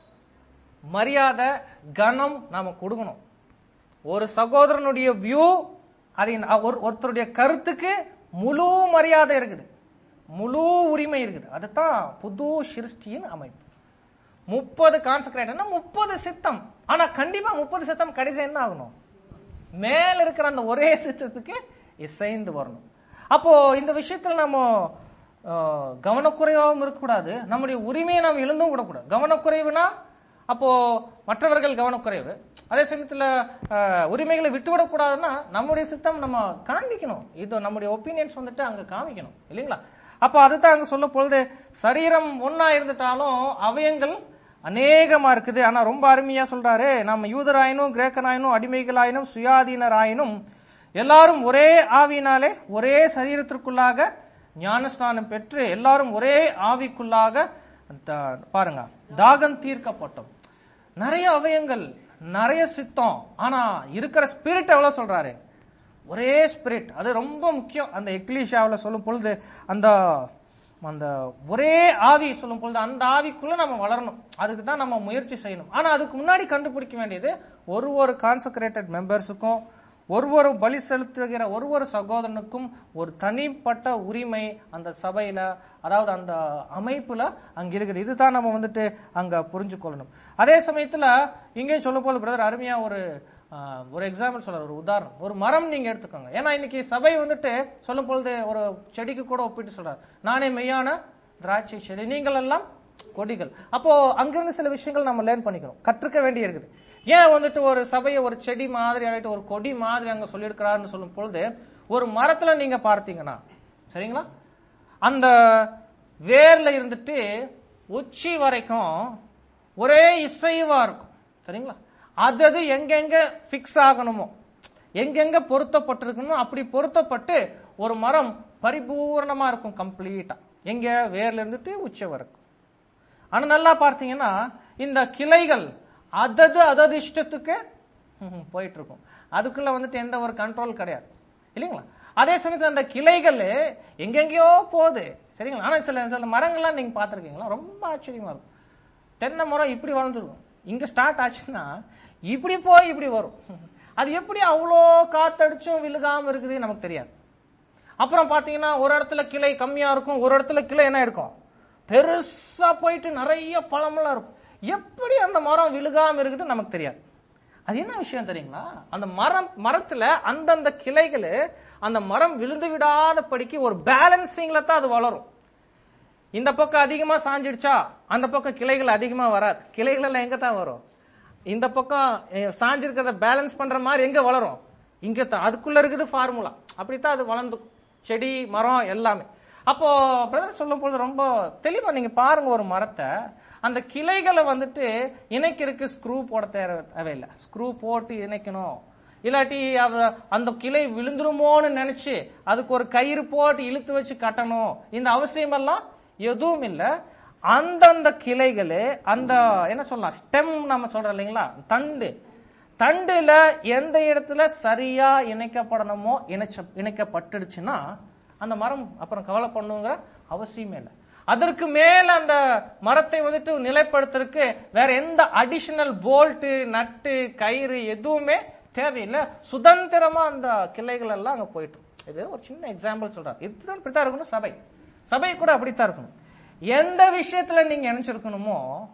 மரியாதை கனம் நாம கொடுக்கணும் ஒரு சகோதரனுடைய வியூ அதை ந- ஒரு- ஒருத்தருடைய கருத்துக்கு முழு மரியாதை இருக்குது முழு உரிமை இருக்குது அதுதான் புது சிருஷ்டியின் அமைப்பு முப்பது கான்சென்ட்ரேட்னா முப்பது சித்தம் ஆனா கண்டிப்பா முப்பது சித்தம் கடைசி என்ன ஆகணும் மேல இருக்கிற அந்த ஒரே சித்தத்துக்கு இசைந்து வரணும் அப்போ இந்த விஷயத்துல நம்ம அஹ், கவனக்குறைவாகவும் இருக்கக்கூடாது நம்முடைய உரிமையை நாம் இழந்தும் விடக்கூடாது கவனக்குறைவுனா அப்போ மற்றவர்கள் கவனக்குறைவு அதே சமயத்துல அஹ், உரிமைகளை விட்டுவிடக்கூடாதுன்னா நம்முடைய சித்தம் நம்ம காண்பிக்கணும் இது நம்முடைய ஒப்பீனியன்ஸ் வந்துட்டு அங்க காமிக்கணும் இல்லைங்களா அப்போ அதுதான் அங்க சொல்ல பொழுது சரீரம் ஒன்னா இருந்துட்டாலும் அவயங்கள் அநேகமா இருக்குது ஆனா ரொம்ப அருமையா சொல்றாரு நம்ம யூதராயினும் கிரேக்கராயினும் அடிமைகளாயினும் சுயாதீனராயினும் எல்லாரும் ஒரே ஆவியினாலே ஒரே சரீரத்திற்குள்ளாக ஞானஸ்நானம் பெற்று எல்லாரும் ஒரே ஆவிக்குள்ளாக த- பாருங்க தாகம் தீர்க்கப்பட்டோம் நிறைய அவயங்கள் நிறைய சித்தம் ஆனா இருக்கிற ஸ்பிரிட் எவ்வளவு சொல்றாரு ஒரே ஸ்பிரிட் அது ரொம்ப முக்கியம் அந்த எக்லீஷாவில் சொல்லும் பொழுது அந்த அந்த ஒரே ஆவி சொல்லும் பொழுது அந்த ஆவிக்குள்ள நம்ம வளரணும் அதுக்கு தான் நம்ம முயற்சி செய்யணும் ஆனா அதுக்கு முன்னாடி கண்டுபிடிக்க வேண்டியது ஒரு ஒரு கான்சக்ரேட்டட் மெம்பர்ஸுக்கும் ஒரு ஒரு பலி செலுத்துகிற ஒரு ஒரு சகோதரனுக்கும் ஒரு தனிப்பட்ட உரிமை அந்த சபையில அதாவது அந்த அமைப்புல அங்க இருக்குது இதுதான் நம்ம வந்துட்டு அங்க புரிஞ்சு கொள்ளணும் அதே சமயத்துல இங்கேயும் சொல்ல போது பிரதர் அருமையா ஒரு ஆஹ், ஒரு எக்ஸாம்பிள் சொல்ற ஒரு உதாரணம் ஒரு மரம் நீங்க எடுத்துக்கோங்க ஏன்னா இன்னைக்கு சபை வந்துட்டு சொல்லும் பொழுது ஒரு செடிக்கு கூட ஒப்பிட்டு சொல்றாரு நானே மெய்யான திராட்சை செடி நீங்கள் எல்லாம் கொடிகள் அப்போ அங்கிருந்து சில விஷயங்கள் நம்ம லேர்ன் பண்ணிக்கணும் கற்றுக்க வேண்டி இருக்குது ஏன் வந்துட்டு ஒரு சபையை ஒரு செடி மாதிரி ஆகிட்டு ஒரு கொடி மாதிரி அங்க சொல்லியிருக்கிறாருன்னு சொல்லும் பொழுது ஒரு மரத்துல நீங்க பார்த்தீங்கன்னா சரிங்களா அந்த வேர்ல இருந்துட்டு உச்சி வரைக்கும் ஒரே இசைவா இருக்கும் சரிங்களா அது அது எங்கெங்க ஃபிக்ஸ் ஆகணுமோ எங்கெங்க பொருத்தப்பட்டிருக்கணுமோ அப்படி பொருத்தப்பட்டு ஒரு மரம் பரிபூர்ணமா இருக்கும் கம்ப்ளீட்டா எங்க வேர்ல இருந்துட்டு உச்சி வரைக்கும் ஆனா நல்லா பார்த்தீங்கன்னா இந்த கிளைகள் அதது அதது இஷ்டத்துக்கு ம்ஹும், போயிட்டு இருக்கும் அதுக்குள்ள வந்துட்டு எந்த ஒரு கண்ட்ரோல் கிடையாது இல்லைங்களா அதே சமயத்துல அந்த கிளைகள் எங்கெங்கேயோ போகுது சரிங்களா ஆனா சில சில மரங்கள்லாம் நீங்க பார்த்திருக்கீங்களா ரொம்ப ஆச்சரியமா இருக்கும் தென்னை மரம் இப்படி வளர்ந்துருக்கும் இங்க ஸ்டார்ட் ஆச்சுன்னா இப்படி போய் இப்படி வரும் அது எப்படி அவ்வளோ காத்தடிச்சும் விழுகாம இருக்குது நமக்கு தெரியாது அப்புறம் பாத்தீங்கன்னா ஒரு இடத்துல கிளை கம்மியா இருக்கும் ஒரு இடத்துல கிளை என்ன இருக்கும் பெருசா போயிட்டு நிறைய பழமெல்லாம் இருக்கும் எப்படி அந்த மரம் விழுகாம இருக்குது நமக்கு தெரியாது அது என்ன விஷயம் தெரியுங்களா அந்த மரம் மரத்துல அந்தந்த கிளைகள் அந்த மரம் விழுந்து விடாதபடிக்கு ஒரு பேலன்சிங்ல தான் அது வளரும் இந்த பக்கம் அதிகமா சாஞ்சிடுச்சா அந்த பக்கம் கிளைகள் அதிகமா வராது கிளைகள் எல்லாம் எங்க தான் வரும் இந்த பக்கம் அஹ், சாஞ்சிருக்கிறத பேலன்ஸ் பண்ற மாதிரி எங்க வளரும் இங்க தான் அதுக்குள்ள இருக்குது ஃபார்முலா அப்படித்தான் அது வளர்ந்து செடி மரம் எல்லாமே அப்போ பிரதர் சொல்லும் பொழுது ரொம்ப தெளிவா நீங்க பாருங்க ஒரு மரத்தை அந்த கிளைகளை வந்துட்டு இணைக்கிறதுக்கு ஸ்க்ரூ போட தேவை- தேவையில்லை ஸ்க்ரூ போட்டு இணைக்கணும் இல்லாட்டி அவ- அந்த கிளை விழுந்துருமோன்னு நினைச்சு அதுக்கு ஒரு கயிறு போட்டு இழுத்து வச்சு கட்டணும் இந்த அவசியம் எல்லாம் எதுவும் இல்ல அந்தந்த கிளைகள் அந்த என்ன சொல்லலாம் ஸ்டெம் நம்ம சொல்றோம் இல்லைங்களா தண்டு தண்டுல எந்த இடத்துல சரியா இணைக்கப்படணுமோ இணைச்ச இணைக்கப்பட்டுடுச்சுன்னா அந்த மரம் அப்புறம் கவலை பண்ணுங்கிற அவசியமே இல்லை அதற்கு மேல அந்த மரத்தை வந்துட்டு நிலைப்படுத்துறதுக்கு வேற எந்த அடிஷனல் போல்ட்டு நட்டு கயிறு எதுவுமே தேவையில்லை சுதந்திரமா அந்த கிளைகள் எல்லாம் அங்க போயிட்டு இருக்கும். இது ஒரு சின்ன எக்ஸாம்பிள் சொல்றேன் இதுதான் இப்படித்தான் இருக்கணும் சபை சபை கூட அப்படித்தான் இருக்கணும் எந்த விஷயத்துல நீங்க இணைச்சிருக்கணுமோ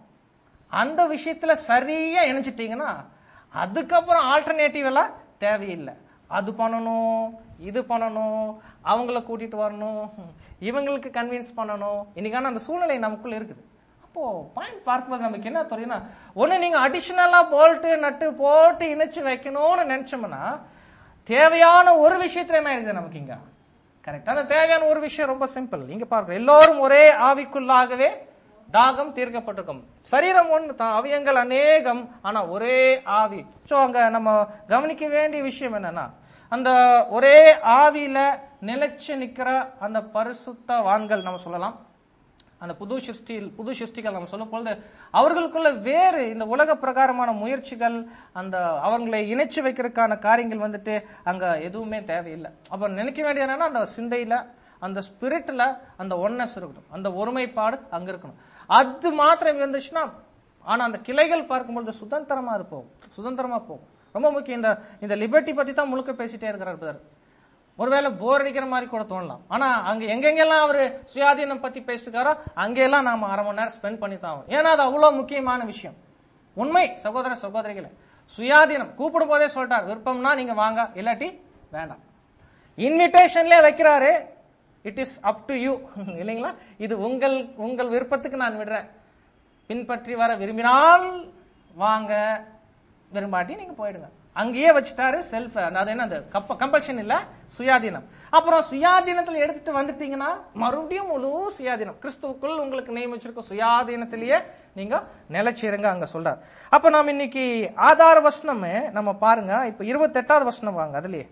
அந்த விஷயத்துல சரியா இணைச்சிட்டீங்கன்னா அதுக்கப்புறம் ஆல்டர்னேட்டிவ் எல்லாம் தேவையில்லை அது பண்ணணும் இது பண்ணணும் அவங்கள கூட்டிட்டு வரணும் இவங்களுக்கு கன்வின்ஸ் பண்ணணும் இன்னைக்கான அந்த சூழ்நிலை நமக்குள்ள இருக்குது அப்போ பாயிண்ட் பார்க்கும்போது நமக்கு என்ன தெரியும்னா ஒண்ணு நீங்க அடிஷனலா போல்ட்டு நட்டு போட்டு இணைச்சு வைக்கணும்னு நினைச்சோம்னா தேவையான ஒரு விஷயத்துல என்ன இருக்குது நமக்கு இங்க கரெக்ட் அந்த தேவையான ஒரு விஷயம் ரொம்ப சிம்பிள் இங்க பாருங்க எல்லாரும் ஒரே ஆவிக்குள்ளாகவே தாகம் தீர்க்கப்பட்டிருக்கும் சரீரம் ஒன்று தான் அவயங்கள் அநேகம் ஆனா ஒரே ஆவி சோ அங்க நம்ம கவனிக்க வேண்டிய விஷயம் என்னன்னா அந்த ஒரே ஆவியில நிலைச்சு நிக்கிற அந்த பரிசுத்தவான்கள் நம்ம சொல்லலாம் அந்த புது சிருஷ்டியில் புது சிருஷ்டிகள் நம்ம சொல்லும் பொழுது அவர்களுக்குள்ள வேறு இந்த உலக பிரகாரமான முயற்சிகள் அந்த அவங்களை இணைச்சு வைக்கிறதுக்கான காரியங்கள் வந்துட்டு அங்க எதுவுமே தேவையில்லை அப்ப நினைக்க வேண்டியது என்னன்னா அந்த சிந்தையில அந்த ஸ்பிரிட்ல அந்த ஒன்னஸ் இருக்கணும் அந்த ஒருமைப்பாடு அங்க இருக்கணும் அது மாத்திரம் இருந்துச்சுன்னா ஆனா அந்த கிளைகள் பார்க்கும்பொழுது சுதந்திரமா அது போகும் சுதந்திரமா போகும் ரொம்ப முக்கியம் இந்த இந்த லிபர்ட்டி பத்தி தான் முழுக்க பேசிட்டே இருக்கிறார் பிரதர் ஒருவேளை போர் அடிக்கிற மாதிரி கூட தோணலாம் ஆனா அங்க எங்கெங்கெல்லாம் அவரு சுயாதீனம் பத்தி பேசுகிறாரோ அங்கெல்லாம் நாம அரை மணி நேரம் ஸ்பெண்ட் பண்ணி தான் ஆகணும். ஏன்னா அது அவ்வளவு முக்கியமான விஷயம் உண்மை சகோதர சகோதரிகளே சுயாதீனம் கூப்பிடும் போதே சொல்லிட்டார் விருப்பம்னா நீங்க வாங்க இல்லாட்டி வேண்டாம் இன்விடேஷன்ல வைக்கிறாரு it is up to you இல்லைங்களா இது உங்கள் உங்கள் விருப்பத்துக்கு நான் விடுறேன் பின்பற்றி வர விரும்பினால் வாங்க விரும்பாட்டி நீங்க போயிடுங்க அங்கேயே வச்சுட்டாரு செல்ஃப் அது என்ன அது கம்பல்ஷன் இல்ல சுயாதீனம் அப்புறம் சுயாதீனத்துல எடுத்துட்டு வந்துட்டீங்கன்னா மறுபடியும் முழு சுயாதீனம் கிறிஸ்துவுக்குள் உங்களுக்கு நியமிச்சிருக்க சுயாதீனத்திலேயே நீங்க நிலைச்சிருங்க அங்க சொல்றார் அப்ப நாம் இன்னைக்கு ஆதார வசனம் நம்ம பாருங்க இப்ப இருபத்தெட்டாவது வசனம் வாங்க அதுலயே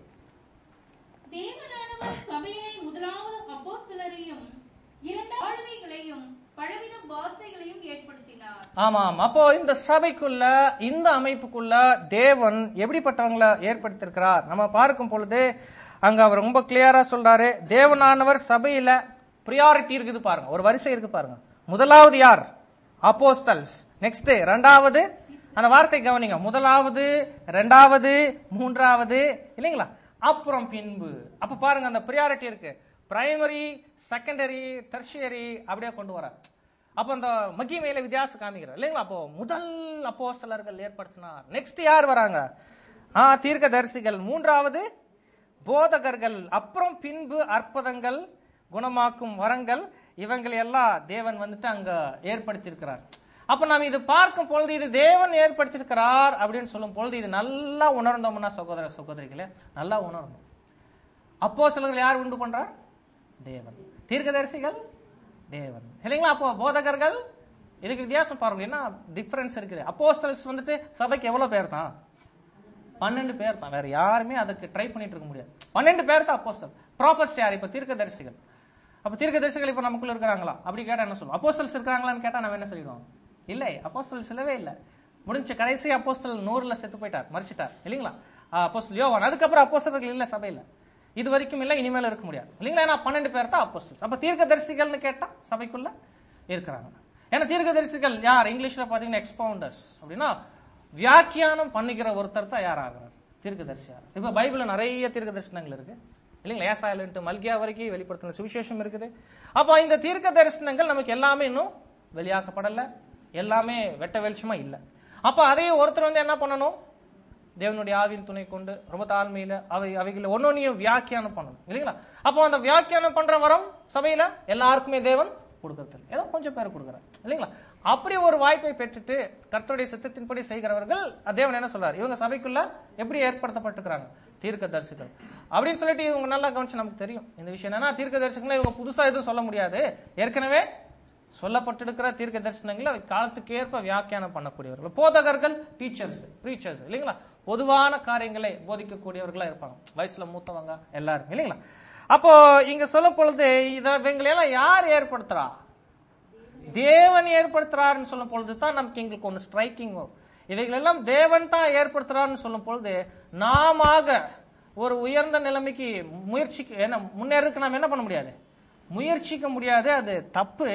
தேவனானவர் சபையை முதலாவது அப்போஸ்தலரையும் இரண்டாம் ஆளுமைகளையும் பலவித பாஷைகளையும் ஏற்படுத்தினார் ஆமாம் அப்போ இந்த சபைக்குள்ள இந்த அமைப்புக்குள்ள தேவன் எப்படிப்பட்டவங்களை ஏற்படுத்தியிருக்கிறார் நம்ம பார்க்கும் பொழுது அங்க அவர் ரொம்ப கிளியரா சொல்றாரு தேவனானவர் சபையில ப்ரியாரிட்டி இருக்குது பாருங்க ஒரு வரிசை இருக்கு பாருங்க முதலாவது யார் அப்போஸ்தல்ஸ் நெக்ஸ்ட் ரெண்டாவது அந்த வார்த்தை கவனிங்க முதலாவது ரெண்டாவது மூன்றாவது இல்லைங்களா அப்புறம் பின்பு அப்ப பாருங்க அந்த ப்ரியாரிட்டி இருக்கு பிரைமரி செகண்டரி டெர்ஷியரி அப்படியே கொண்டு வர அப்ப அந்த மகிமையில வித்தியாசம் காமிக்கிறார் இல்லைங்களா அப்போ முதல் அப்போஸ்தலர்கள் ஏற்படுத்தினார் நெக்ஸ்ட் யார் வராங்க ஆ தீர்க்கதரிசிகள் மூன்றாவது போதகர்கள் அப்புறம் பின்பு அற்புதங்கள் குணமாக்கும் வரங்கள் இவங்களை எல்லாம் தேவன் வந்துட்டு அங்க ஏற்படுத்தியிருக்கிறார் அப்ப நாம் இது பார்க்கும் பொழுது இது தேவன் ஏற்படுத்தியிருக்கிறார் அப்படின்னு சொல்லும் பொழுது இது நல்லா உணர்ந்தோம்னா சகோதர சகோதரிகளே நல்லா உணரணும் அப்போ சிலர்கள் யார் உண்டு பண்றார் தேவன் தீர்க்கதரிசிகள் தேவன் இல்லைங்களா அப்போ போதகர்கள் இதுக்கு வித்தியாசம் பாருங்க என்ன டிஃபரன்ஸ் இருக்குது அப்போஸ்தலர்ஸ் வந்துட்டு சபைக்கு எவ்வளவு பேர் தான் பன்னெண்டு பேர் தான் வேற யாருமே அதுக்கு ட்ரை பண்ணிட்டு இருக்க முடியாது பன்னெண்டு பேர் தான் அப்போஸ்தல் ப்ராஃபட்ஸ் யார் இப்ப தீர்க்கதரிசிகள் அப்ப தீர்க்கதரிசிகள் இப்ப நமக்குள்ள இருக்கிறாங்களா அப்படி கேட்டா என்ன சொல்லுவோம் அப்போஸ்தல்ஸ் இருக்காங்களான்னு கேட்டா நம்ம என்ன சொல்லிடுவோம் இல்லை அப்போஸ்தல் சொல்லவே இல்லை முடிஞ்ச கடைசி அப்போஸ்தல் நூறுல செத்து போயிட்டார் மறிச்சிட்டார் இல்லைங்களா அப்போஸ்தல் யோவான் அதுக்கப்புறம் அப்போஸ்தலர்கள் இல்ல சபையில இது வரைக்கும் இல்ல இனிமேல இருக்க முடியாது இல்லைங்களா ஏன்னா பன்னெண்டு பேர் தான் அப்போஸ்தல்ஸ் அப்ப தீர்க்கதரிசிகள்னு கேட்டா சபைக்குள்ள இருக்கிறாங்க ஏன்னா தீர்க்கதரிசிகள் யார் இங்கிலீஷ்ல பாத்தீங்கன்னா எக்ஸ்பவுண்டர்ஸ் அப்படின்னா வியாக்கியானம் பண்ணுகிற ஒருத்தர் தான் யார் ஆகிறார் தீர்க்கதரிசி யார் இப்ப பைபிள்ல நிறைய தீர்க்க தரிசனங்கள் இருக்கு இல்லைங்களா ஏசாயிலிட்டு மல்கியா வரைக்கும் வெளிப்படுத்தின சுவிசேஷம் இருக்குது அப்போ இந்த தீர்க்க தரிசனங்கள் நமக்கு எல்லாமே இன்னும் வெளியாக்கப்படல எல்லாமே வெட்ட வெளிச்சமா இல்ல அப்ப அதே ஒருத்தர் வந்து என்ன பண்ணணும் தேவனுடைய ஆவியின் துணை கொண்டு ரொம்ப தாழ்மையில அவை அவைகளை ஒன்னொன்னையும் வியாக்கியானம் பண்ணணும் இல்லைங்களா அப்போ அந்த வியாக்கியானம் பண்ற வரம் சபையில எல்லாருக்குமே தேவன் கொடுக்கறது இல்லை. ஏதோ கொஞ்சம் பேர் கொடுக்குறார் இல்லைங்களா அப்படி ஒரு வாய்ப்பை பெற்றுட்டு கர்த்தருடைய சித்தத்தின்படி செய்கிறவர்கள் தேவன் என்ன சொல்றாரு இவங்க சபைக்குள்ள எப்படி ஏற்படுத்தப்பட்டிருக்கிறாங்க தீர்க்க தரிசிகள் அப்படின்னு சொல்லிட்டு இவங்க நல்லா கவனிச்சு நமக்கு தெரியும் இந்த விஷயம் என்னன்னா தீர்க்க தரிசனங்களை இவங்க புதுசா எதுவும் சொல்ல முடியாது ஏற்கனவே சொல்லப்பட்டிருக்கிற தீர்க்க தரிசனங்களை காலத்துக்கு ஏற்ப வியாக்கியானம் பண்ணக்கூடியவர்கள் போதகர்கள் டீச்சர்ஸ் ப்ரீச்சர்ஸ் இல்லைங்களா பொதுவான காரியங்களை போதிக்கக்கூடியவர்களா இருப்பாங்க வயசுல மூத்தவங்க எல்லாரும் இல்லைங்களா அப்போ இங்க சொல்லும் பொழுது இத இவங்களையெல்லாம் யார் ஏற்படுத்துறா தேவன் ஏற்படுத்துறாருன்னு சொல்லும் பொழுது தான் நமக்கு எங்களுக்கு ஒன்று ஸ்ட்ரைக்கிங் வரும் இவைகளெல்லாம் தேவன் தான் ஏற்படுத்துறாருன்னு சொல்லும் பொழுது நாம ஒரு உயர்ந்த நிலைமைக்கு முயற்சிக்கு என்ன முன்னேறதுக்கு நாம் என்ன பண்ண முடியாது முயற்சிக்க முடியாது அது தப்பு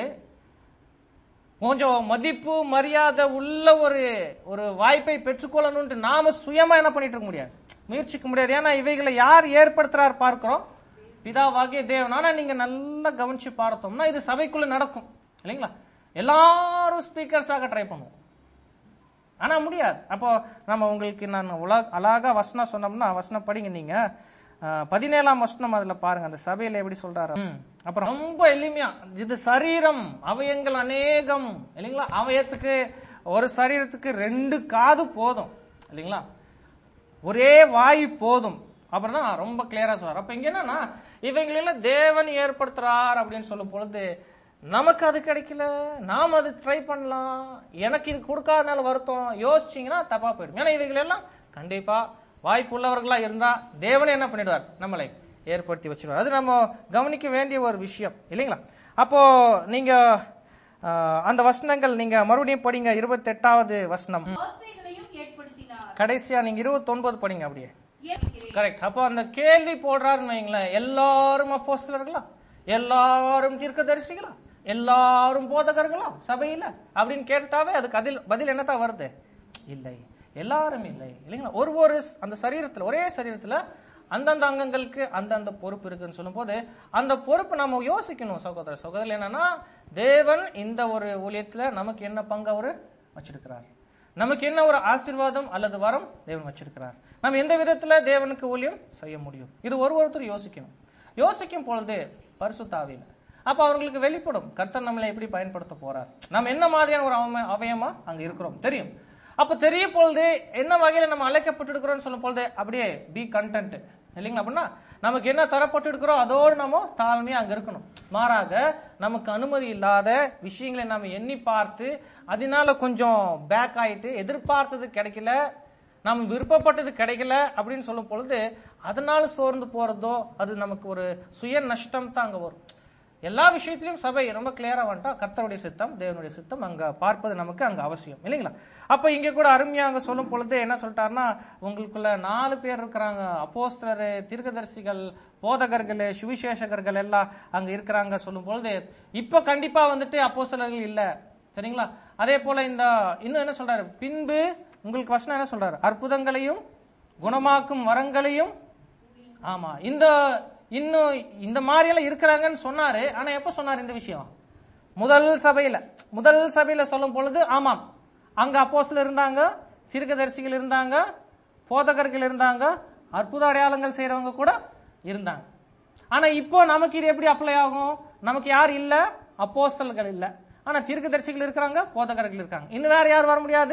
கொஞ்சம் மதிப்பு மரியாதை உள்ள ஒரு ஒரு வாய்ப்பை பெற்றுக்கொள்ளணும்னு நாம சுயமா என்ன பண்ணிட்டு இருக்க முடியாது முயற்சிக்க முடியாது ஏன்னா இவைகளை யார் ஏற்படுத்துறார் பார்க்கிறோம் பிதாவாகிய தேவன் ஆனா நீங்க நல்லா கவனிச்சு பார்த்தோம்னா இது சபைக்குள்ள நடக்கும் இல்லைங்களா எல்லாரும் ஸ்பீக்கர்ஸாக ட்ரை பண்ணுவோம் ஆனா முடியாது அப்போ நம்ம உங்களுக்கு நான் உலக அழகா வசனம் சொன்னோம்னா வசனம் படிங்க நீங்க அஹ், பதினேழாம் வசனம் அதுல பாருங்க அந்த சபையில எப்படி சொல்றாரு ம். அப்புறம் ரொம்ப எளிமையா இது சரீரம் அவயங்கள் அநேகம் இல்லைங்களா அவயத்துக்கு ஒரு சரீரத்துக்கு ரெண்டு காது போதும் இல்லைங்களா ஒரே வாய் போதும் அப்புறம் தான் ரொம்ப கிளியரா சொல்றார் அப்ப இங்க என்னன்னா இவங்களெல்லாம் தேவன் ஏற்படுத்துறார் அப்படின்னு சொல்லும் பொழுது நமக்கு அது கிடைக்கல நாம அது ட்ரை பண்ணலாம் எனக்கு இது கொடுக்காதனால வருத்தம் யோசிச்சீங்கன்னா தப்பா போயிடும் ஏன்னா இவைகள் எல்லாம் கண்டிப்பா வாய்ப்பு உள்ளவர்களா இருந்தா தேவனே என்ன பண்ணிடுவார் நம்மளை ஏற்படுத்தி வச்சிருவார் அது நம்ம கவனிக்க வேண்டிய ஒரு விஷயம் இல்லைங்களா அப்போ நீங்க ஆஹ், அந்த வசனங்கள் நீங்க மறுபடியும் படிங்க இருபத்தி எட்டாவது வசனம் வார்த்தைகளையும் ஏற்படுத்தினார் கடைசியா நீங்க இருபத்தொன்பது படிங்க அப்படியே ஏற்கிறேன். கரெக்ட் அப்போ அந்த கேள்வி போடுறாருன்னு வைங்களேன் எல்லாரும் அப்போஸ்தலர்களா எல்லாரும் தீர்க்கதரிசிகளா எல்லாரும் போதகர்களா சபையில அப்படின்னு கேட்டாவே அதுக்கு அதில் பதில் என்னத்தான் வருது இல்லை எல்லாரும் இல்லை இல்லைங்களா ஒரு ஒரு அந்த சரீரத்துல ஒரே சரீரத்துல அந்தந்த அங்கங்களுக்கு அந்தந்த பொறுப்பு இருக்குன்னு சொல்லும்போது அந்த பொறுப்பு நம்ம யோசிக்கணும் சகோதர சகோதரர் என்னன்னா தேவன் இந்த ஒரு ஊழியத்துல நமக்கு என்ன பங்கு அவரு வச்சிருக்கிறார் நமக்கு என்ன ஒரு ஆசீர்வாதம் அல்லது வரம் தேவன் வச்சிருக்கிறார் நம்ம எந்த விதத்துல தேவனுக்கு ஊழியம் செய்ய முடியும் இது ஒரு ஒருத்தர் யோசிக்கணும் யோசிக்கும் பொழுது பரிசுத்தாவியில அப்ப அவர்களுக்கு வெளிப்படும் கர்த்தர் நம்மளை எப்படி பயன்படுத்த போறார் நம்ம என்ன மாதிரியான ஒரு அவம- அவயமா அங்க இருக்கிறோம் தெரியும் அப்ப தெரிய பொழுது என்ன வகையில நம்ம அழைக்கப்பட்டிருக்கிறோம்னு சொல்லும் பொழுது அப்படியே பி கண்டென்ட் இல்லைங்களா அப்படின்னா நமக்கு என்ன தரப்பட்டு இருக்கிறோம் அதோடு நம்ம தாழ்மையா அங்க இருக்கணும் மாறாக நமக்கு அனுமதி இல்லாத விஷயங்களை நாம எண்ணி பார்த்து அதனால கொஞ்சம் பேக் ஆயிட்டு எதிர்பார்த்தது கிடைக்கல நம்ம விருப்பப்பட்டது கிடைக்கல அப்படின்னு சொல்லும் பொழுது அதனால சோர்ந்து போறதோ அது நமக்கு ஒரு சுய நஷ்டம் தான் அங்க வரும் எல்லா விஷயத்திலும் சபை ரொம்ப கிளியரா வந்துட்டா கர்த்தருடைய சித்தம் தேவனுடைய சித்தம் அங்க பார்ப்பது நமக்கு அங்க அவசியம் இல்லைங்களா அப்ப இங்க கூட அருமையா அங்க சொல்லும் பொழுது என்ன சொல்லிட்டாருன்னா உங்களுக்குள்ள நாலு பேர் இருக்கிறாங்க அப்போஸ்தலர் தீர்க்கதரிசிகள் போதகர்கள் சுவிசேஷகர்கள் எல்லாம் அங்க இருக்கிறாங்க சொல்லும் பொழுது இப்ப கண்டிப்பா வந்துட்டு அப்போஸ்தலர்கள் இல்ல சரிங்களா அதே போல இந்த இன்னும் என்ன சொல்றாரு பின்பு உங்களுக்கு வசனம் என்ன சொல்றாரு அற்புதங்களையும் குணமாக்கும் வரங்களையும் ஆமா இந்த இன்னும் இந்த மாதிரி எல்லாம் இருக்கிறாங்கன்னு சொன்னாரு ஆனா எப்ப சொன்னாரு இந்த விஷயம் முதல் சபையில முதல் சபையில சொல்லும் பொழுது ஆமாம் அங்க அப்போஸ்தலர் இருந்தாங்க தீர்க்கதரிசிகள் இருந்தாங்க போதகர்கள் இருந்தாங்க அற்புத அடையாளங்கள் செய்யறவங்க கூட இருந்தாங்க ஆனா இப்போ நமக்கு இது எப்படி அப்ளை ஆகும் நமக்கு யார் இல்ல அப்போஸ்தலர்கள் இல்ல ஆனா தீர்க்கதரிசிகள் இருக்கிறாங்க போதகர்கள் இருக்காங்க இன்னும் வேற யார் வர முடியாது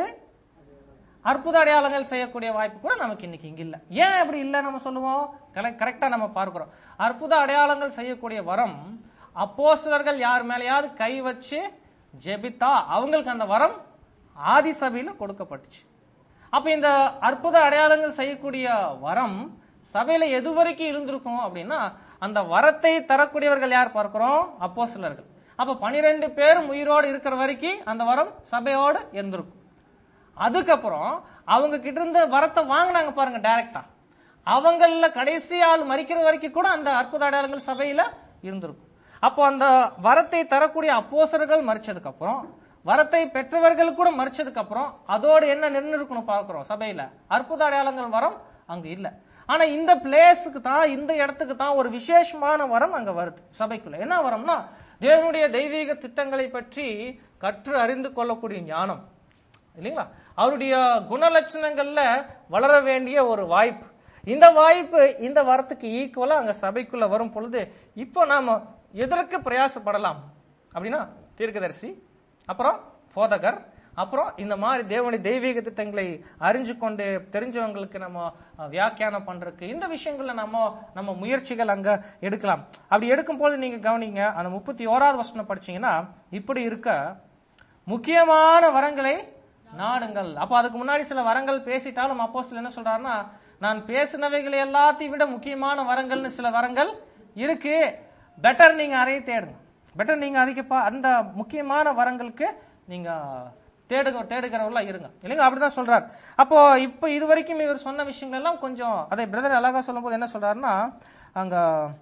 அற்புத அடையாளங்கள் செய்யக்கூடிய வாய்ப்பு கூட நமக்கு இன்னைக்கு இங்க இல்ல ஏன் அப்படி இல்ல நம்ம சொல்லுவோம் கரெக்டா நம்ம பார்க்கிறோம் அற்புத அடையாளங்கள் செய்யக்கூடிய வரம் அப்போஸ்தலர்கள் யார் மேலயாவது கை வச்சு ஜெபித்தா அவங்களுக்கு அந்த வரம் ஆதி சபையில கொடுக்கப்பட்டுச்சு அப்ப இந்த அற்புத அடையாளங்கள் செய்யக்கூடிய வரம் சபையில எது வரைக்கும் இருந்திருக்கும் அப்படின்னா அந்த வரத்தை தரக்கூடியவர்கள் யார் பார்க்கிறோம் அப்போஸ்தலர்கள் அப்ப பனிரெண்டு பேரும் உயிரோடு இருக்கிற வரைக்கும் அந்த வரம் சபையோடு இருந்திருக்கும் அதுக்கப்புறம் அவங்க கிட்ட இருந்து வரத்தை வாங்கினாங்க பாருங்க டைரக்டா அவங்கள கடைசி ஆள் மறிக்கிற வரைக்கும் கூட அந்த அற்புத அடையாளங்கள் சபையில இருந்திருக்கும் அப்போ அந்த வரத்தை தரக்கூடிய அப்போசர்கள் மறிச்சதுக்கு அப்புறம் வரத்தை பெற்றவர்கள் கூட மறிச்சதுக்கு அப்புறம் அதோடு என்ன நின்று இருக்கணும் பார்க்கிறோம் சபையில அற்புத அடையாளங்கள் வரம் அங்க இல்ல ஆனா இந்த பிளேஸுக்கு தான் இந்த இடத்துக்கு தான் ஒரு விசேஷமான வரம் அங்க வருது சபைக்குள்ள என்ன வரம்னா தேவனுடைய தெய்வீக திட்டங்களை பற்றி கற்று அறிந்து கொள்ளக்கூடிய ஞானம் இல்லைங்களா அவருடைய குணலட்சணங்கள்ல வளர வேண்டிய ஒரு வாய்ப்பு இந்த வாய்ப்பு இந்த வரத்துக்கு ஈக்குவலா அங்க சபைக்குள்ள வரும் பொழுது இப்போ நாம எதற்கு பிரயாசப்படலாம் அப்படின்னா தீர்க்கதரிசி அப்புறம் போதகர் அப்புறம் இந்த மாதிரி தேவனுடைய தெய்வீக திட்டங்களை அறிஞ்சு கொண்டு தெரிஞ்சவங்களுக்கு நம்ம அஹ், வியாக்கியானம் பண்றதுக்கு இந்த விஷயங்கள்ல நம்ம நம்ம முயற்சிகள் அங்க எடுக்கலாம் அப்படி எடுக்கும் போது நீங்க கவனிங்க அந்த முப்பத்தி ஓராவது வசனம் படிச்சீங்கன்னா இப்படி இருக்க முக்கியமான வரங்களை நாடுங்கள் அப்ப அதுக்கு முன்னாடி சில வரங்கள் பேசிட்டாலும் அப்போஸ்தலர் என்ன சொல்றாருன்னா நான் பேசினவைகளை எல்லாத்தையும் விட முக்கியமான வரங்கள்னு சில வரங்கள் இருக்கு பெட்டர் நீங்க அதை தேடுங்க பெட்டர் நீங்க அதிக பா- அந்த முக்கியமான வரங்களுக்கு நீங்க தேடுக தேடுகிறவர்களா இருங்க இல்லைங்களா அப்படிதான் சொல்றார் அப்போ இப்போ இது வரைக்கும் இவர் சொன்ன விஷயங்கள் எல்லாம் கொஞ்சம் அதை பிரதர் அழகா சொல்லும்போது என்ன சொல்றாருன்னா அங்க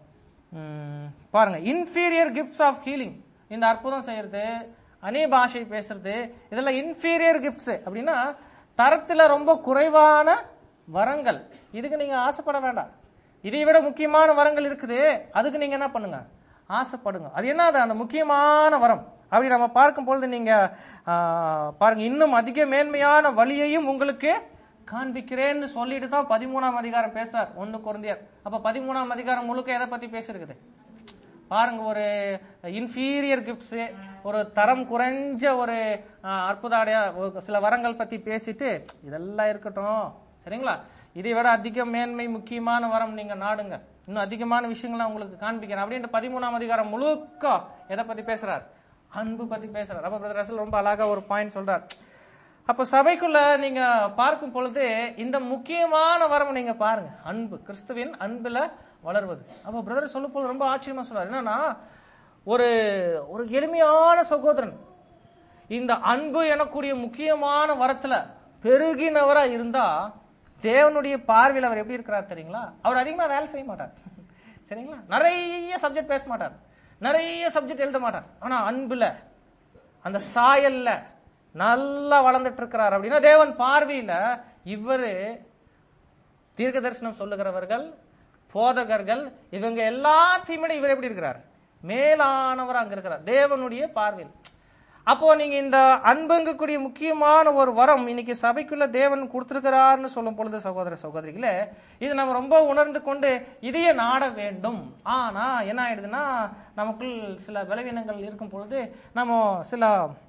ம், பாருங்க இன்ஃபீரியர் கிஃப்ட்ஸ் ஆஃப் ஹீலிங் இந்த அற்புதம் செய்யறது அநே பாஷை பேசுறது இதெல்லாம் இன்ஃபீரியர் கிஃப்ட்ஸ் அப்படின்னா தரத்துல ரொம்ப குறைவான வரங்கள் இதுக்கு நீங்க ஆசைப்பட வேண்டாம் இதை விட முக்கியமான வரங்கள் இருக்குது அதுக்கு நீங்க என்ன பண்ணுங்க ஆசைப்படுங்க அது என்ன அது அந்த முக்கியமான வரம் அப்படி நம்ம பார்க்கும் பொழுது நீங்க ஆ, பாருங்க இன்னும் அதிக மேன்மையான வழியையும் உங்களுக்கு காண்பிக்கிறேன்னு சொல்லிட்டு தான் பதிமூணாம் அதிகாரம் பேசுறார் ஒன்னு குழந்தையர் அப்ப பதிமூணாம் அதிகாரம் முழுக்க எதை பத்தி பேசிருக்குது பாருங்க ஒரு இன்ஃபீரியர் கிஃப்ட்ஸ் ஒரு தரம் குறைஞ்ச ஒரு அஹ், அற்புத அடைய ஒரு சில வரங்கள் பத்தி பேசிட்டு இதெல்லாம் இருக்கட்டும் சரிங்களா இதை விட அதிக மேன்மை முக்கியமான வரம் நீங்க நாடுங்க இன்னும் அதிகமான விஷயங்களை உங்களுக்கு காண்பிக்கிறேன் அப்படின்ட்டு பதிமூணாம் அதிகாரம் முழுக்க எதை பத்தி பேசுறார் அன்பு பத்தி பேசுறாரு அப்ப பிரதர் ரசல் ரொம்ப அழகா ஒரு பாயிண்ட் சொல்றார் அப்ப சபைக்குள்ள நீங்க பார்க்கும் பொழுது இந்த முக்கியமான வரம் நீங்க பாருங்க அன்பு கிறிஸ்துவின் அன்புல வளர்வது அப்ப பிரதர் சொல்லும் போது ரொம்ப ஆச்சரியமா சொல்றாரு என்னன்னா ஒரு ஒரு எளிமையான சகோதரன் இந்த அன்பு எனக்கூடிய முக்கியமான வரத்துல பெருகினவரா இருந்தா தேவனுடைய பார்வையில் அவர் எப்படி இருக்கிறார் தெரியுங்களா அவர் அதிகமா வேலை செய்ய மாட்டார் சரிங்களா நிறைய சப்ஜெக்ட் பேச மாட்டார் நிறைய சப்ஜெக்ட் எழுத மாட்டார் ஆனா அன்புல அந்த சாயல்ல நல்லா வளர்ந்துட்டு இருக்கிறார் அப்படின்னா தேவன் பார்வையில இவரு தீர்க்க தரிசனம் சொல்லுகிறவர்கள் போதகர்கள் இவங்க எல்லாத்தையும் விட இவர் எப்படி இருக்கிறார் மேலானவர் அங்க இருக்கிறார் தேவனுடைய பார்வையில் அப்போ நீங்க இந்த அன்புங்கக்கூடிய முக்கியமான ஒரு வரம் இன்னைக்கு சபைக்குள்ள தேவன் கொடுத்திருக்கிறார்னு சொல்லும் பொழுது சகோதர சகோதரிகளே இது நம்ம ரொம்ப உணர்ந்து கொண்டு இதையே நாட வேண்டும் ஆனா என்ன ஆயிடுதுன்னா நமக்குள் சில பலவீனங்கள் இருக்கும் பொழுது நம்ம சில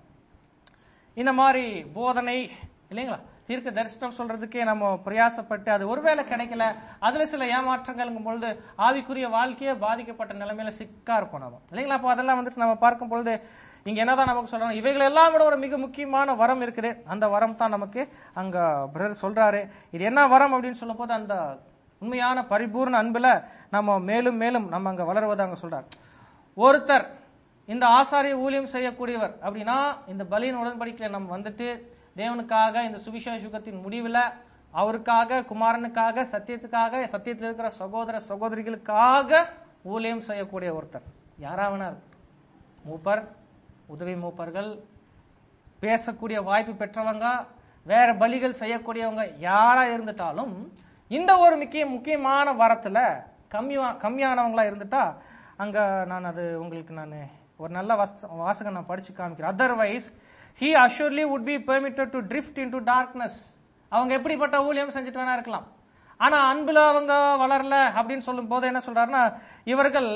இந்த மாதிரி போதனை இல்லைங்களா தீர்க்க தரிசனம் சொல்றதுக்கே நம்ம பிரயாசப்பட்டு அது ஒருவேளை கிடைக்கல அதுல சில ஏமாற்றங்கள்ங்கும் பொழுது ஆவிக்குரிய வாழ்க்கையே பாதிக்கப்பட்ட நிலைமையில சிக்கா இருக்கும் நம்ம இல்லைங்களா அப்போ அதெல்லாம் வந்துட்டு நம்ம பார்க்கும் பொழுது இங்க என்னதான் நமக்கு சொல்றாங்க இவைகள் எல்லாம் விட ஒரு மிக முக்கியமான வரம் இருக்குது அந்த வரம் தான் நமக்கு அங்க பிரதர் சொல்றாரு இது என்ன வரம் அப்படின்னு சொல்லும் போது அந்த உண்மையான பரிபூர்ண அன்புல நம்ம மேலும் மேலும் நம்ம அங்க வளருவதை அங்க சொல்றாரு ஒருத்தர் இந்த ஆசாரிய ஊழியம் செய்யக்கூடியவர் அப்படின்னா இந்த பலியின் உடன்படிக்கையில நம்ம வந்துட்டு தேவனுக்காக இந்த சுவிசேஷ யுகத்தின் முடிவுல அவருக்காக குமாரனுக்காக சத்தியத்துக்காக சத்தியத்தில் இருக்கிற சகோதர சகோதரிகளுக்காக ஊழியம் செய்யக்கூடிய ஒருத்தர் யாராவனார் மூப்பர் உதவி மூப்பர்கள் பேசக்கூடிய வாய்ப்பு பெற்றவங்க வேற பலிகள் செய்யக்கூடியவங்க யாரா இருந்துட்டாலும் இந்த ஒரு முக்கிய முக்கியமான வரத்துல கம்மியா கம்மியானவங்களா இருந்துட்டா அங்க நான் அது உங்களுக்கு நான் ஒரு நல்ல வாச- வாசகம் நான் படிச்சு காமிக்கிறேன் otherwise he assuredly would be permitted to drift into darkness அவங்க எப்படிப்பட்ட ஊழியம் செஞ்சுட்டு வேணா இருக்கலாம் ஆனா அன்புல அவங்க வளரல அப்படின்னு சொல்லும் போது என்ன சொல்றாருன்னா இவர்கள்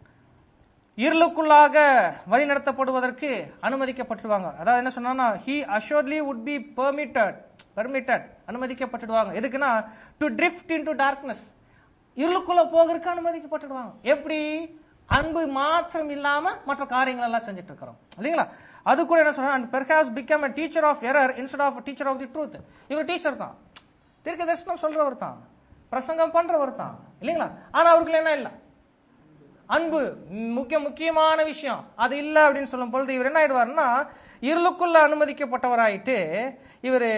இருளுக்குள்ளாக வழிநடத்தப்படுவதற்கு அனுமதிக்கப்பட்டுடுவாங்க அதாவது என்ன சொன்னா he assuredly would be permitted permitted அனுமதிக்கப்பட்டுடுவாங்க எதுக்குன்னா to drift into darkness இருளுக்குள்ள போகிறதுக்கு அனுமதிக்கப்பட்டுடுவாங்க எப்படி அன்பு மாத்திரம் இல்லாம மற்ற காரியங்கள் எல்லாம் செஞ்சுட்டு இருக்கிறோம் இல்லைங்களா அது கூட என்ன சொல்றாங்க and perhaps become a teacher of error instead of teacher of the truth இவர் டீச்சர் தான் தீர்க்க தரிசனம் சொல்றவர் தான் பிரசங்கம் பண்றவர் தான் இல்லைங்களா ஆனா அவருக்கு என்ன இல்லை அன்பு முக்கிய முக்கியமான விஷயம் அது இல்ல அப்படின்னு சொல்லும் பொழுது இவர் என்ன ஆயிடுவாருன்னா இருளுக்குள்ள அனுமதிக்கப்பட்டவராயிட்டு இவர்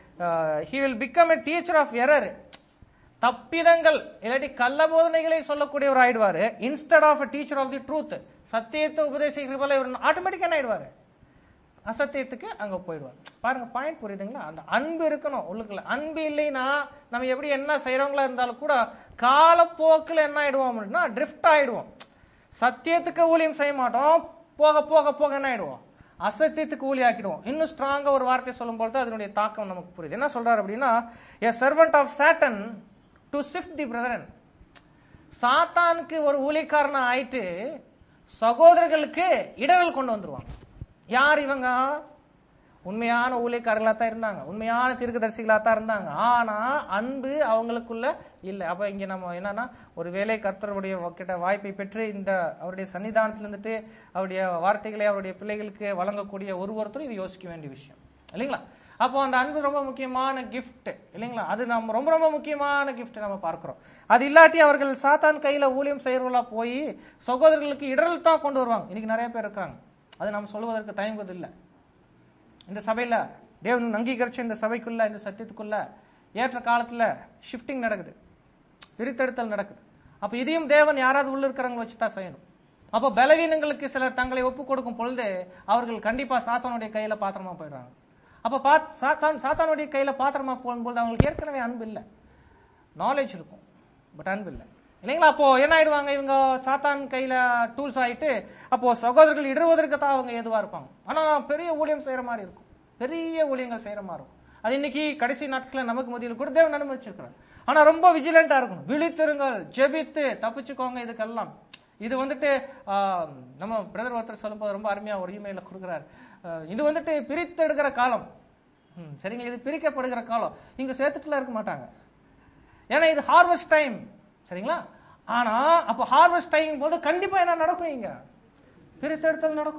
he will become a teacher of error தப்பிதங்கள் இல்லாட்டி கள்ள போதனைகளை சொல்லக்கூடியவர் ஆயிடுவாரு instead of teacher of the truth சத்தியத்தை உபதேசிக்கிற போல இவர் ஆட்டோமேட்டிக்கா என்ன ஆயிடுவாரு அசத்தியத்துக்கு அங்க போயிடுவார் பாருங்க பாயிண்ட் புரியுதுங்களா அந்த அன்பு இருக்கணும் உள்ளுக்குள்ள அன்பு இல்லைன்னா நம்ம எப்படி என்ன செய்யறவங்களா இருந்தாலும் கூட காலப்போக்கில் என்ன ஆயிடுவோம் அப்படின்னா ட்ரிஃப்ட் ஆயிடுவோம் சத்தியத்துக்கு ஊழியம் செய்ய மாட்டோம் போக போக போக என்ன ஆயிடுவோம் அசத்தியத்துக்கு ஊழி ஆக்கிடுவோம் இன்னும் ஸ்ட்ராங்கா ஒரு வார்த்தை சொல்லும் பொழுது அதனுடைய தாக்கம் நமக்கு புரியுது என்ன சொல்றாரு அப்படின்னா a servant of Satan to swift the brethren சாத்தானுக்கு ஒரு ஊழியக்காரனா ஆயிட்டு சகோதரர்களுக்கு இடர்கள் கொண்டு வந்துருவாங்க யார் இவங்க உண்மையான ஊழியக்காரர்களா தான் இருந்தாங்க உண்மையான தீர்க்கதரிசிகளா தான் இருந்தாங்க ஆனா அன்பு அவங்களுக்குள்ள இல்ல அப்ப இங்க நம்ம என்னன்னா ஒரு வேலை கர்த்தருடைய கிட்ட வாய்ப்பை பெற்று இந்த அவருடைய சன்னிதானத்துல இருந்துட்டு அவருடைய வார்த்தைகளை அவருடைய பிள்ளைகளுக்கு வழங்கக்கூடிய ஒரு ஒருத்தரும் இது யோசிக்க வேண்டிய விஷயம் இல்லைங்களா அப்போ அந்த அன்பு ரொம்ப முக்கியமான gift இல்லைங்களா அது நம்ம ரொம்ப ரொம்ப முக்கியமான gift நம்ம பார்க்கிறோம் அது இல்லாட்டி அவர்கள் சாத்தான் கையில ஊழியம் செய்யறவங்களா போய் சகோதரர்களுக்கு இடரல் தான் கொண்டு வருவாங்க இன்னைக்கு நிறைய பேர் இருக்காங்க அது நம்ம சொல்வதற்கு தயங்குவது இல்லை இந்த சபையில தேவன் அங்கீகரிச்ச இந்த சபைக்குள்ள இந்த சத்தியத்துக்குள்ள ஏற்ற காலத்துல ஷிஃப்டிங் நடக்குது பிரித்தெடுத்தல் நடக்குது அப்ப இதையும் தேவன் யாராவது உள்ள இருக்கிறவங்க வச்சு தான் செய்யணும் அப்போ பலவீனங்களுக்கு சிலர் தங்களை ஒப்பு கொடுக்கும் பொழுது அவர்கள் கண்டிப்பா சாத்தானுடைய கையில பாத்திரமா போயிடுறாங்க அப்ப பாத்- சாத்தான் சாத்தானுடைய கையில பாத்திரமா போகும்போது அவங்களுக்கு ஏற்கனவே அன்பு இல்லை நாலேஜ் இருக்கும் பட் அன்பு இல்லை இல்லைங்களா அப்போ என்ன ஆயிடுவாங்க இவங்க சாத்தான் கையில டூல்ஸ் ஆயிட்டு அப்போ சகோதரர்கள் இடறுவதற்கு தான் அவங்க எதுவா இருப்பாங்க ஆனா பெரிய ஊழியம் செய்யற மாதிரி இருக்கும் பெரிய ஊழியங்கள் செய்யற மாதிரி இருக்கும் அது இன்னைக்கு கடைசி நாட்கள்ல நமக்கு மத்தியில் கூட தேவன் அனுமதிச்சிருக்கிறார் ஆனா ரொம்ப விஜிலண்டா இருக்கணும் விழித்திருங்கள் ஜெபித்து தப்பிச்சுக்கோங்க இதுக்கெல்லாம் இது வந்துட்டு ஆஹ், நம்ம பிரதர் ஒருத்தர் சொல்லும்போது ரொம்ப அருமையா ஒரு இமெயில கொடுக்குறாரு ஆஹ், இது வந்துட்டு பிரித்து எடுக்கிற காலம் ம், சரிங்களா இது பிரிக்கப்படுகிற காலம் இங்க சேர்த்துட்டுலாம் இருக்க மாட்டாங்க ஏன்னா இது ஹார்வெஸ்ட் டைம் சரிங்களா ஆனா அப்ப ஹார்வெஸ்ட் டைம் போது கண்டிப்பா என்ன நடக்கும் இங்க பிரித்தெடுத்தல் நடக்கும்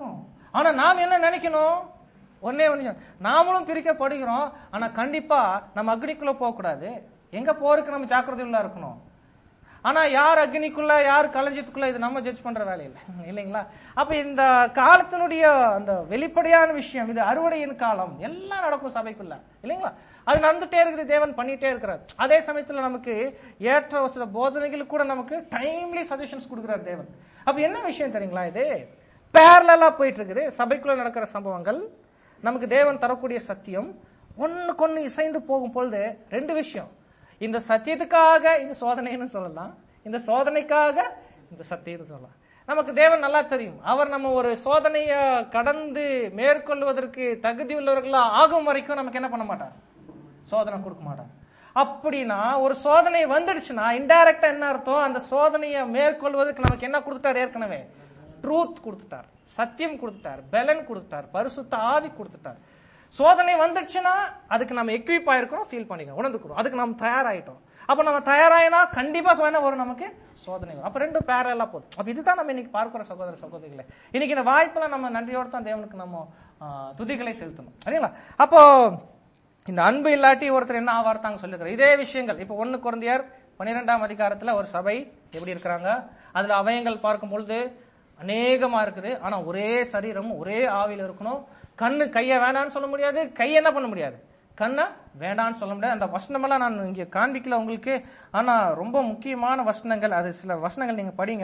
ஆனா நாம் என்ன நினைக்கணும் ஒன்னே ஒண்ணு நாமளும் பிரிக்கப்படுகிறோம் ஆனா கண்டிப்பா நம்ம அக்னிக்குள்ள போக கூடாது எங்க போறதுக்கு நம்ம ஜாக்கிரதையுள்ள இருக்கணும் ஆனா யார் அக்னிக்குள்ள யார் களஞ்சியத்துக்குள்ள இது நம்ம ஜட்ஜ் பண்ற வேலை இல்லை இல்லைங்களா அப்ப இந்த காலத்தினுடைய அந்த வெளிப்படையான விஷயம் இது அறுவடையின் காலம் எல்லாம் நடக்கும் சபைக்குள்ள இல்லைங்களா அது நடந்துட்டே இருக்குது தேவன் பண்ணிட்டே இருக்கிறார் அதே சமயத்துல நமக்கு ஏற்ற ஒரு சில போதனைகள் கூட நமக்கு டைம்லி சஜஷன்ஸ் கொடுக்கிறார் தேவன் அப்ப என்ன விஷயம் தெரியுங்களா இது பேரலா போயிட்டு இருக்குது சபைக்குள்ள நடக்கிற சம்பவங்கள் நமக்கு தேவன் தரக்கூடிய சத்தியம் ஒண்ணுக்கொன்னு இசைந்து போகும் பொழுது ரெண்டு விஷயம் இந்த சத்தியத்துக்காக இந்த சோதனைன்னு சொல்லலாம் இந்த சோதனைக்காக இந்த சத்தியம்னு சொல்லலாம் நமக்கு தேவன் நல்லா தெரியும் அவர் நம்ம ஒரு சோதனைய கடந்து மேற்கொள்வதற்கு தகுதி உள்ளவர்களா ஆகும் வரைக்கும் நமக்கு என்ன பண்ண மாட்டார் சோதனை கொடுக்க மாட்டார் அப்படின்னா ஒரு சோதனை வந்துடுச்சுன்னா இன்டைரக்டா என்ன அர்த்தம் அந்த சோதனையை மேற்கொள்வதற்கு நமக்கு என்ன கொடுத்துட்டார் ஏற்கனவே ட்ரூத் கொடுத்துட்டார் சத்தியம் கொடுத்துட்டார் பெலன் கொடுத்துட்டார் பரிசுத்த ஆவி கொடுத்துட்டார் சோதனை வந்துடுச்சுன்னா அதுக்கு நம்ம எக்யூப் ஆயிருக்கிறோம் ஃபீல் பண்ணிக்கிறோம் உணர்ந்துக்கிறோம் அதுக்கு நம்ம தயாராயிட்டோம் அப்ப நம்ம தயாராயினா கண்டிப்பா சோதனை வரும் நமக்கு சோதனை வரும் அப்ப ரெண்டும் பேரலா போதும் அப்ப இதுதான் நம்ம இன்னைக்கு பார்க்கிற சகோதர சகோதரிகளை இன்னைக்கு இந்த வாய்ப்புல நம்ம நன்றியோட தான் தேவனுக்கு நம்ம ஆ, துதிகளை செலுத்தணும் சரிங்களா அப்போ இந்த அன்பு இல்லாட்டி ஒருத்தர் என்ன ஆவார் தாங்க சொல்லிருக்காரு இதே விஷயங்கள் இப்ப ஒண்ணு குழந்தையார் பன்னிரெண்டாம் அதிகாரத்துல ஒரு சபை எப்படி இருக்கிறாங்க அதுல அவயங்கள் பார்க்கும் பொழுது அநேகமா இருக்குது ஆனா ஒரே சரீரம் ஒரே ஆவியில இருக்கணும் கண்ணு கைய வேண்டாம்னு சொல்ல முடியாது கை என்ன பண்ண முடியாது கண்ணை வேண்டாம்னு சொல்ல முடியாது அந்த வசனமெல்லாம் நான் இங்க காண்பிக்கல உங்களுக்கு ஆனா ரொம்ப முக்கியமான வசனங்கள் அது சில வசனங்கள் நீங்க படிங்க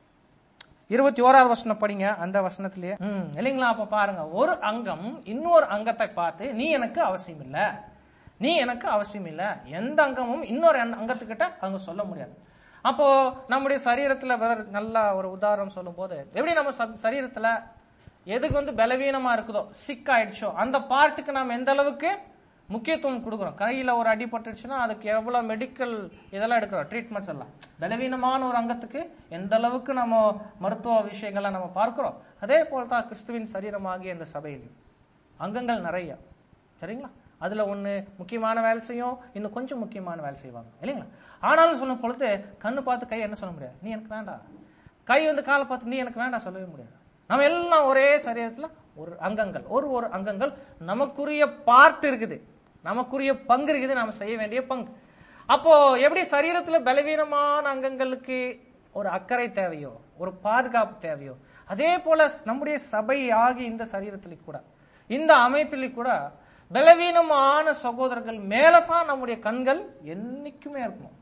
இருபத்தி ஓராவது வசனம் படிங்க அந்த வசனத்திலேயே ம், இல்லைங்களா அப்ப பாருங்க ஒரு அங்கம் இன்னொரு அங்கத்தை பார்த்து நீ எனக்கு அவசியம் இல்ல நீ எனக்கு அவசியம் இல்ல எந்த அங்கமும் இன்னொரு அங்க- அங்கத்துக்கிட்ட அங்க சொல்ல முடியாது அப்போ நம்முடைய சரீரத்துல வேற நல்ல ஒரு உதாரணம் சொல்லும் போது எப்படி நம்ம ச- சரீரத்துல எதுக்கு வந்து பலவீனமா இருக்குதோ சிக் ஆயிடுச்சோ அந்த பார்ட்டுக்கு நம்ம எந்த அளவுக்கு முக்கியத்துவம் கொடுக்குறோம் கையில ஒரு அடிபட்டுச்சுன்னா அதுக்கு எவ்வளவு மெடிக்கல் இதெல்லாம் எடுக்கிறோம் ட்ரீட்மெண்ட்ஸ் எல்லாம் பலவீனமான ஒரு அங்கத்துக்கு எந்த அளவுக்கு நம்ம மருத்துவ விஷயங்களை நம்ம பார்க்கிறோம் அதே போல தான் கிறிஸ்துவின் சரீரமாகிய இந்த சபையில் அங்கங்கள் நிறைய சரிங்களா அதுல ஒண்ணு முக்கியமான வேலை செய்யும் இன்னும் கொஞ்சம் முக்கியமான வேலை செய்வாங்க இல்லைங்களா ஆனாலும் சொல்லும் பொழுது கண்ணு பார்த்து கை என்ன சொல்ல முடியாது நீ எனக்கு வேண்டாம் கை வந்து காலை பார்த்து நீ எனக்கு வேண்டாம் சொல்லவே முடியாது நம்ம எல்லாம் ஒரே சரீரத்துல ஒரு அங்கங்கள் ஒரு ஒரு அங்கங்கள் நமக்குரிய பார்ட் இருக்குது நமக்குரிய பங்கு இருக்குது நாம செய்ய வேண்டிய பங்கு அப்போ எப்படி சரீரத்துல பலவீனமான அங்கங்களுக்கு ஒரு அக்கறை தேவையோ ஒரு பாதுகாப்பு தேவையோ அதே போல நம்முடைய சபை ஆகி இந்த சரீரத்திலே கூட இந்த அமைப்பிலே கூட பலவீனமான சகோதரர்கள் மேலதான் நம்முடைய கண்கள் என்னைக்குமே இருக்கணும்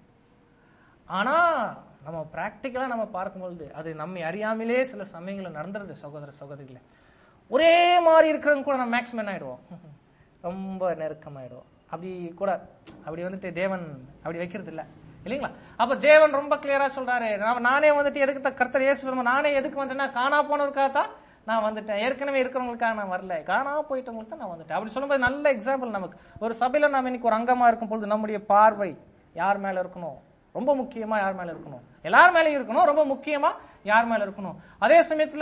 ஆனா நம்ம பிராக்டிக்கலா நம்ம பார்க்கும்பொழுது அது நம்மை அறியாமலே சில சமயங்கள்ல நடந்துருது சகோதர சகோதரிகளே ஒரே மாதிரி இருக்கிறவங்க கூட நம்ம மேக்ஸிமம் என்ன ஆயிடுவோம் ரொம்ப நெருக்கமாயிடுவோம் அப்படி கூட அப்படி வந்துட்டு தேவன் அப்படி வைக்கிறது இல்ல இல்லைங்களா அப்ப தேவன் ரொம்ப கிளியரா சொல்றாரு நான் நானே வந்துட்டு எதுக்கு த- கர்த்தர் இயேசு சொல்லும்போது நானே எதுக்கு வந்தேன்னா காணா போனதுக்காக தான் நான் வந்துட்டேன் ஏற்கனவே இருக்கிறவங்களுக்காக நான் வரல காணா போயிட்டவங்களுக்கு தான் நான் வந்துட்டேன் அப்படி சொல்லும்போது நல்ல எக்ஸாம்பிள் நமக்கு ஒரு சபையில நாம இன்னைக்கு ஒரு அங்கமா இருக்கும் பொழுது நம்முடைய பார்வை யார் மேல இருக்கணும் ரொம்ப முக்கியமா யார் மேல இருக்கணும் எல்லார் மேலயும் இருக்கணும் ரொம்ப முக்கியமா யார் மேல இருக்கணும் அதே சமயத்துல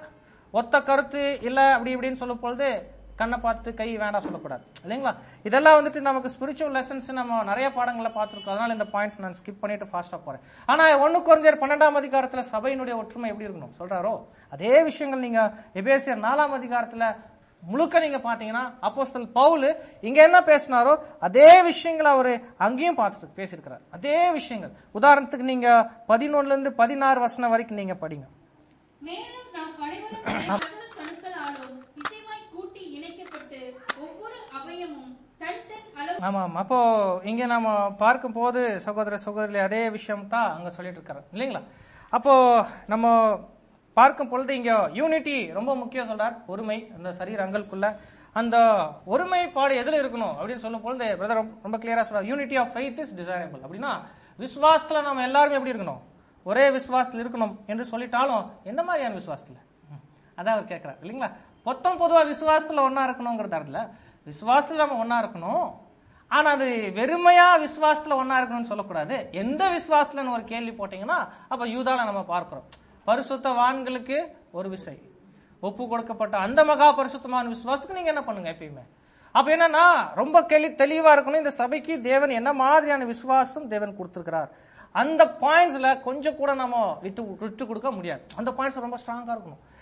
ஒத்த கருத்து இல்ல அப்படி இப்படின்னு சொல்லும் பொழுது கண்ணை பார்த்துட்டு கை வேண்டாம் சொல்லக்கூடாது இல்லைங்களா இதெல்லாம் வந்துட்டு நமக்கு ஸ்பிரிச்சுவல் லெசன்ஸ் நம்ம நிறைய பாடங்களை பார்த்திருக்கோம் அதனால இந்த பாயிண்ட்ஸ் நான் ஸ்கிப் பண்ணிட்டு ஃபாஸ்டா போறேன் ஆனா ஒண்ணு குறைஞ்சர் பன்னெண்டாம் அதிகாரத்துல சபையினுடைய ஒற்றுமை எப்படி இருக்கணும் சொல்றாரோ அதே விஷயங்கள் நீங்க எபேசியர் நாலாம் அதிகாரத்துல முழுக்க நீங்க பாத்தீங்கன்னா அப்போஸ்தல் பவுல் இங்க என்ன பேசினாரோ அதே விஷயங்களை அவரு அங்கேயும் பார்த்துட்டு பேசியிருக்கிறார் அதே விஷயங்கள் உதாரணத்துக்கு நீங்க பதினொன்னுல இருந்து பதினாறு வசனம் வரைக்கும் நீங்க படிங்க மேலும் நாம் அனைவரும் சகல கணுக்களாலும் இசைவாய் கூட்டி இணைக்கப்பட்டு ஒவ்வொரு அவயமும் தன் தன் அளவு ஆமாம் அப்போ இங்க நாம பார்க்கும் போது சகோதர சகோதரி அதே விஷயம் தான் அங்க சொல்லிட்டு இருக்காரு இல்லைங்களா அப்போ நம்ம பார்க்கும் பொழுது இங்க யூனிட்டி ரொம்ப முக்கியம் சொல்றார் ஒருமை அந்த சரீரங்களுக்குள்ள அந்த ஒருமைப்பாடு எதுல இருக்கணும் அப்படின்னு சொல்லும் பொழுது பிரதர் ரொம்ப கிளியரா சொல்றாரு unity of faith is desirable அப்படின்னா விசுவாசத்துல நம்ம எல்லாருமே எப்படி இருக்கணும் ஒரே விசுவாசத்துல இருக்கணும் என்று சொல்லிட்டாலும் எந்த மாதிரியான விசுவாசத்துல ம், அதான் அவர் கேட்கிறார் இல்லைங்களா மொத்தம் பொதுவா விசுவாசத்துல ஒன்னா இருக்கணுங்கிறது அர்த்தம் விசுவாசத்துல நம்ம ஒன்னா இருக்கணும் ஆனா அது வெறுமையா விசுவாசத்துல ஒன்னா இருக்கணும்னு சொல்லக்கூடாது எந்த விசுவாசத்துலன்னு ஒரு கேள்வி போட்டீங்கன்னா அப்ப யூதால நம்ம பார்க்கிறோம் பரிசுத்த வான்களுக்கு ஒரு விசை ஒப்பு கொடுக்கப்பட்ட அந்த மகா பரிசுத்தமான விசுவாசத்துக்கு நீங்க என்ன பண்ணுங்க எப்பயுமே அப்ப என்னன்னா ரொம்ப கேள்வி தெளிவா இருக்கணும் இந்த சபைக்கு தேவன் என்ன மாதிரியான விசுவாசம் தேவன் கொடுத்திருக்கிறார் அந்த பாயிண்ட்ஸ்ல கொஞ்சம் கூட நம்ம விட்டு விட்டு கொடுக்க முடியாது அந்த பாயிண்ட்ஸ் ரொம்ப ஸ்ட்ராங்கா இருக்கணும்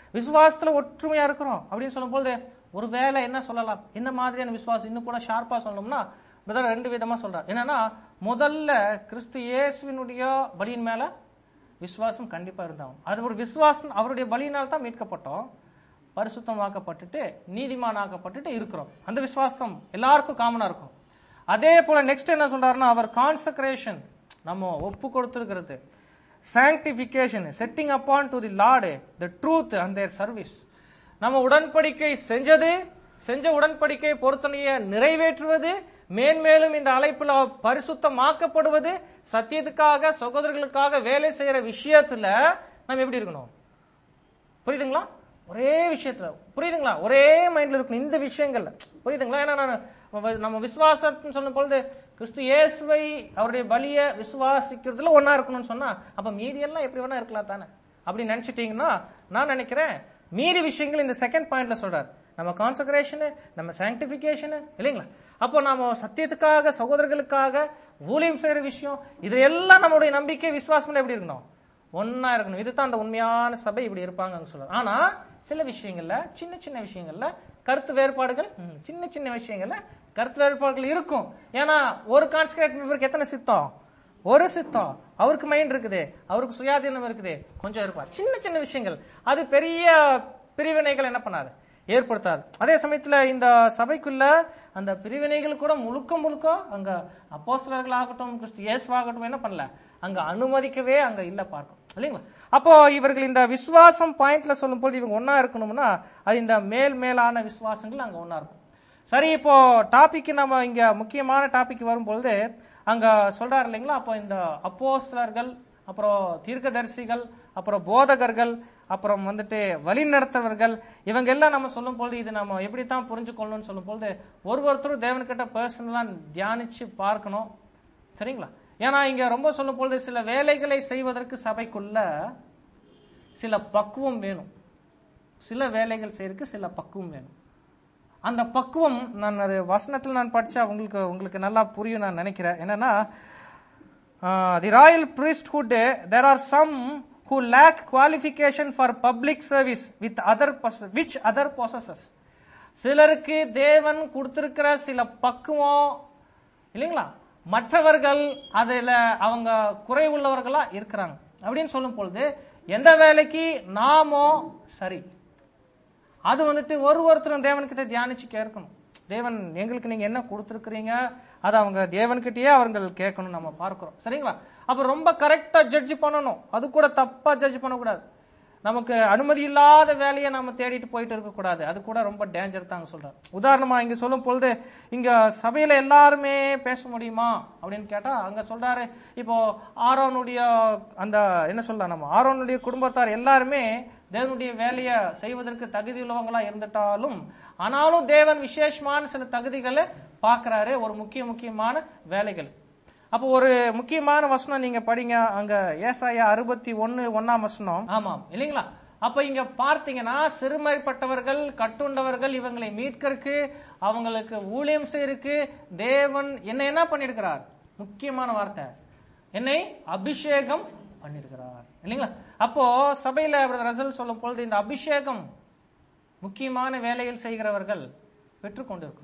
விசுவாசத்துல ஒற்றுமையா இருக்கிறோம் அப்படின்னு சொல்லும்போது ஒருவேளை என்ன சொல்லலாம் என்ன மாதிரியான விசுவாசம் இன்னும் கூட ஷார்ப்பா சொல்லணும்னா பிரதர் ரெண்டு விதமா சொல்றார் என்னன்னா முதல்ல கிறிஸ்து இயேசுவினுடைய பலியின் மேல விசுவாசம் கண்டிப்பா இருந்தாகும் அது ஒரு விசுவாசம் அவருடைய பலியினால் தான் மீட்கப்பட்டோம் பரிசுத்தமாக்கப்பட்டுட்டு நீதிமானாக்கப்பட்டுட்டு இருக்கிறோம் அந்த விசுவாசம் எல்லாருக்கும் காமனா இருக்கும் அதே போல நெக்ஸ்ட் என்ன சொல்றாருன்னா அவர் கான்சக்ரேஷன் நம்ம ஒப்பு கொடுத்திருக்கிறது sanctification setting upon to the Lord the truth and their service நம்ம உடன்படிக்கை செஞ்சது செஞ்ச உடன்படிக்கை பொருத்தனையை நிறைவேற்றுவது மேன்மேலும் இந்த அழைப்புல பரிசுத்தமாக்கப்படுவது சத்தியத்துக்காக சகோதரர்களுக்காக வேலை செய்யற விஷயத்துல நம்ம எப்படி இருக்கணும் புரியுதுங்களா ஒரே விஷயத்துல புரியுதுங்களா ஒரே மைண்ட்ல இருக்கணும் இந்த விஷயங்கள்ல புரியுதுங்களா ஏன்னா நான் நம்ம விசுவாசம் சொல்லும் பொழுது கிறிஸ்து இயேசுவை அவருடைய பலிய விசுவாசிக்கிறதுல ஒன்னா இருக்கணும்னு சொன்னா அப்ப மீதி எல்லாம் எப்படி வேணா இருக்கலாம் தானே அப்படி நினைச்சிட்டீங்கன்னா நான் நினைக்கிறேன் மீதி விஷயங்கள் இந்த செகண்ட் பாயிண்ட்ல சொல்றாரு நம்ம கான்சக்ரேஷனு நம்ம சாங்டிபிகேஷனு இல்லைங்களா அப்போ நாம சத்தியத்துக்காக சகோதரர்களுக்காக ஊழியம் செய்யற விஷயம் இது எல்லாம் நம்மளுடைய நம்பிக்கை விசுவாசம் எப்படி இருக்கணும் ஒன்னா இருக்கணும் இதுதான் அந்த உண்மையான சபை இப்படி இருப்பாங்கன்னு சொல்றாரு ஆனா சில விஷயங்கள்ல சின்ன சின்ன விஷயங்கள்ல கருத்து வேறுபாடுகள் ம், சின்ன சின்ன விஷயங்கள்ல கருத்து வேறுபாடுகள் இருக்கும் ஏன்னா ஒரு கான்சன்ட்ரேட் மெம்பருக்கு எத்தனை சித்தம் ஒரு சித்தம் அவருக்கு மைண்ட் இருக்குது அவருக்கு சுயாதீனம் இருக்குது கொஞ்சம் இருப்பார் சின்ன சின்ன விஷயங்கள் அது பெரிய பிரிவினைகள் என்ன பண்ணாது ஏற்படுத்தாது அதே சமயத்துல இந்த சபைக்குள்ள அந்த பிரிவினைகள் கூட முழுக்க முழுக்க அங்க அப்போஸ்தலர்கள் ஆகட்டும் கிறிஸ்து இயேசுவாகட்டும் என்ன பண்ணல அங்க அனுமதிக்கவே அங்க இல்ல பார்க்கும் இல்லைங்களா அப்போ இவர்கள் இந்த விசுவாசம் பாயிண்ட்ல சொல்லும்போது இவங்க ஒன்னா இருக்கணும்னா அது இந்த மேல் மேலான விசுவாசங்கள் அங்க ஒன்னா இருக்கும் சரி இப்போ டாபிக் நம்ம இங்க முக்கியமான டாபிக் வரும்பொழுது அங்க சொல்றாரு இல்லைங்களா அப்போ இந்த அப்போஸ்தலர்கள் அப்புறம் தீர்க்கதரிசிகள் அப்புறம் போதகர்கள் அப்புறம் வந்துட்டு வழிநடத்தவர்கள் இவங்க எல்லாம் நம்ம சொல்லும் பொழுது இது நம்ம எப்படித்தான் புரிஞ்சுக்கொள்ளணும்னு சொல்லும் பொழுது ஒரு ஒருத்தரும் தேவன்கிட்ட பர்சனலா தியானிச்சு பார்க்கணும் சரிங்களா ஏன்னா இங்க ரொம்ப சொல்லும் பொழுது சில வேலைகளை செய்வதற்கு சபைக்குள்ள சில பக்குவம் வேணும் சில வேலைகள் செய்யறதுக்கு சில பக்குவம் வேணும் அந்த பக்குவம் நான் அது வசனத்தில் நான் படிச்சா உங்களுக்கு உங்களுக்கு நல்லா புரியும் நான் நினைக்கிறேன் என்னன்னா the royal priesthood there are some who lack qualification for public service with other pos- which other possesses சிலருக்கு தேவன் கொடுத்திருக்கிற சில பக்குவம் இல்லைங்களா மற்றவர்கள் அதுல அவங்க குறைவுள்ளவர்களா இருக்கிறாங்க அப்படின்னு சொல்லும் பொழுது எந்த வேலைக்கு நாமோ சரி அது வந்துட்டு ஒரு ஒருத்தரும் தேவன்கிட்ட தியானிச்சு கேட்கணும் தேவன் எங்களுக்கு நீங்க என்ன கொடுத்துருக்கிறீங்க அது அவங்க தேவன்கிட்டயே அவர்கள் கேட்கணும் நம்ம பார்க்கிறோம் சரிங்களா அப்ப ரொம்ப கரெக்டா ஜட்ஜ் பண்ணணும் அது கூட தப்பா ஜட்ஜ் பண்ணக்கூடாது நமக்கு அனுமதி இல்லாத வேலையை நம்ம தேடிட்டு போயிட்டு இருக்க கூடாது அது கூட ரொம்ப டேஞ்சர் தாங்க சொல்றேன் உதாரணமா இங்க சொல்லும் பொழுது இங்க சபையில எல்லாருமே பேச முடியுமா அப்படின்னு கேட்டா அங்க சொல்றாரு இப்போ ஆரோனுடைய அந்த என்ன சொல்லலாம் நம்ம ஆரோனுடைய குடும்பத்தார் எல்லாருமே தேவனுடைய வேலையை செய்வதற்கு தகுதி உள்ளவங்களா இருந்துட்டாலும் ஆனாலும் தேவன் விசேஷமான சில தகுதிகளை பார்க்கறாரு ஒரு முக்கிய முக்கியமான வேலைகள் அப்போ ஒரு முக்கியமான வசனம் நீங்க படிங்க அங்க ஏசாயா அறுபத்தி ஒன்னு ஒன்னாம் வசனம் ஆமாம் இல்லைங்களா அப்ப இங்க பார்த்தீங்கன்னா சிறுமைப்பட்டவர்கள் கட்டுண்டவர்கள் இவங்களை மீட்கறதுக்கு அவங்களுக்கு ஊழியம் செய்யறதுக்கு தேவன் என்ன என்ன பண்ணிருக்கிறார் முக்கியமான வார்த்தை என்னை அபிஷேகம் பண்ணிருக்கிறார் இல்லைங்களா அப்போ சபையில ரசல் சொல்லும் பொழுது இந்த அபிஷேகம் முக்கியமான வேலைகள் செய்கிறவர்கள் பெற்றுக்கொண்டிருக்கணும்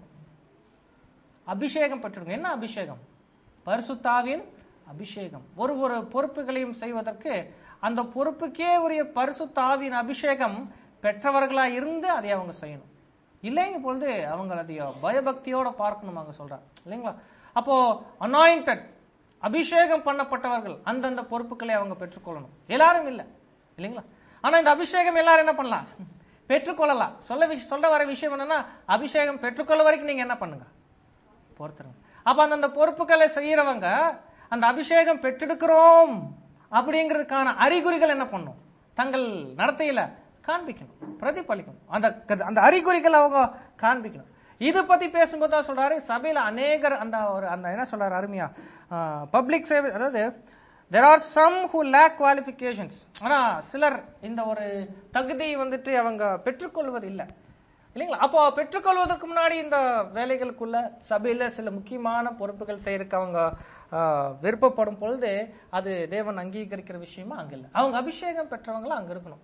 அபிஷேகம் பெற்றிருக்கும் என்ன அபிஷேகம் பரிசுத்தாவின் அபிஷேகம் ஒரு ஒரு பொறுப்புகளையும் செய்வதற்கு அந்த பொறுப்புக்கே உரிய பரிசுத்தாவின் அபிஷேகம் பெற்றவர்களா இருந்து அதை அவங்க செய்யணும் இல்லைங்க பொழுது அவங்க அதை பயபக்தியோட பார்க்கணும் அவங்க சொல்றாங்க இல்லைங்களா அப்போ அனாயிண்டட் அபிஷேகம் பண்ணப்பட்டவர்கள் அந்தந்த பொறுப்புகளை அவங்க பெற்றுக்கொள்ளணும் எல்லாரும் இல்ல இல்லைங்களா ஆனா இந்த அபிஷேகம் எல்லாரும் என்ன பண்ணலாம் பெற்றுக்கொள்ளலாம் சொல்ல விஷ- சொல்ல வர விஷயம் என்னன்னா அபிஷேகம் பெற்றுக்கொள்ள வரைக்கும் நீங்க என்ன பண்ணுங்க பொறுத்துருங்க அப்ப அந்தந்த பொறுப்புகளை செய்யறவங்க அந்த அபிஷேகம் பெற்றெடுக்கிறோம் அப்படிங்கிறதுக்கான அறிகுறிகள் என்ன பண்ணும் தங்கள் நடத்தையில காண்பிக்கணும் பிரதிபலிக்கணும் அந்த அந்த அறிகுறிகள் அவங்க காண்பிக்கணும் இது பத்தி பேசும்போது தான் சொல்றாரு சபையில அநேகர் அந்த ஒரு அந்த என்ன சொல்றாரு அருமையா பப்ளிக் சேவை அதாவது there are some who lack qualifications ஆனா சிலர் இந்த ஒரு தகுதியை வந்துட்டு அவங்க பெற்றுக்கொள்வது இல்லை இல்லைங்களா அப்போ பெற்றுக்கொள்வதற்கு முன்னாடி இந்த வேலைகளுக்குள்ள சபையில சில முக்கியமான பொறுப்புகள் செய்யறதுக்கு அவங்க ஆ, விருப்பப்படும் பொழுது அது தேவன் அங்கீகரிக்கிற விஷயமா அங்க இல்லை அவங்க அபிஷேகம் பெற்றவங்களா அங்க இருக்கணும்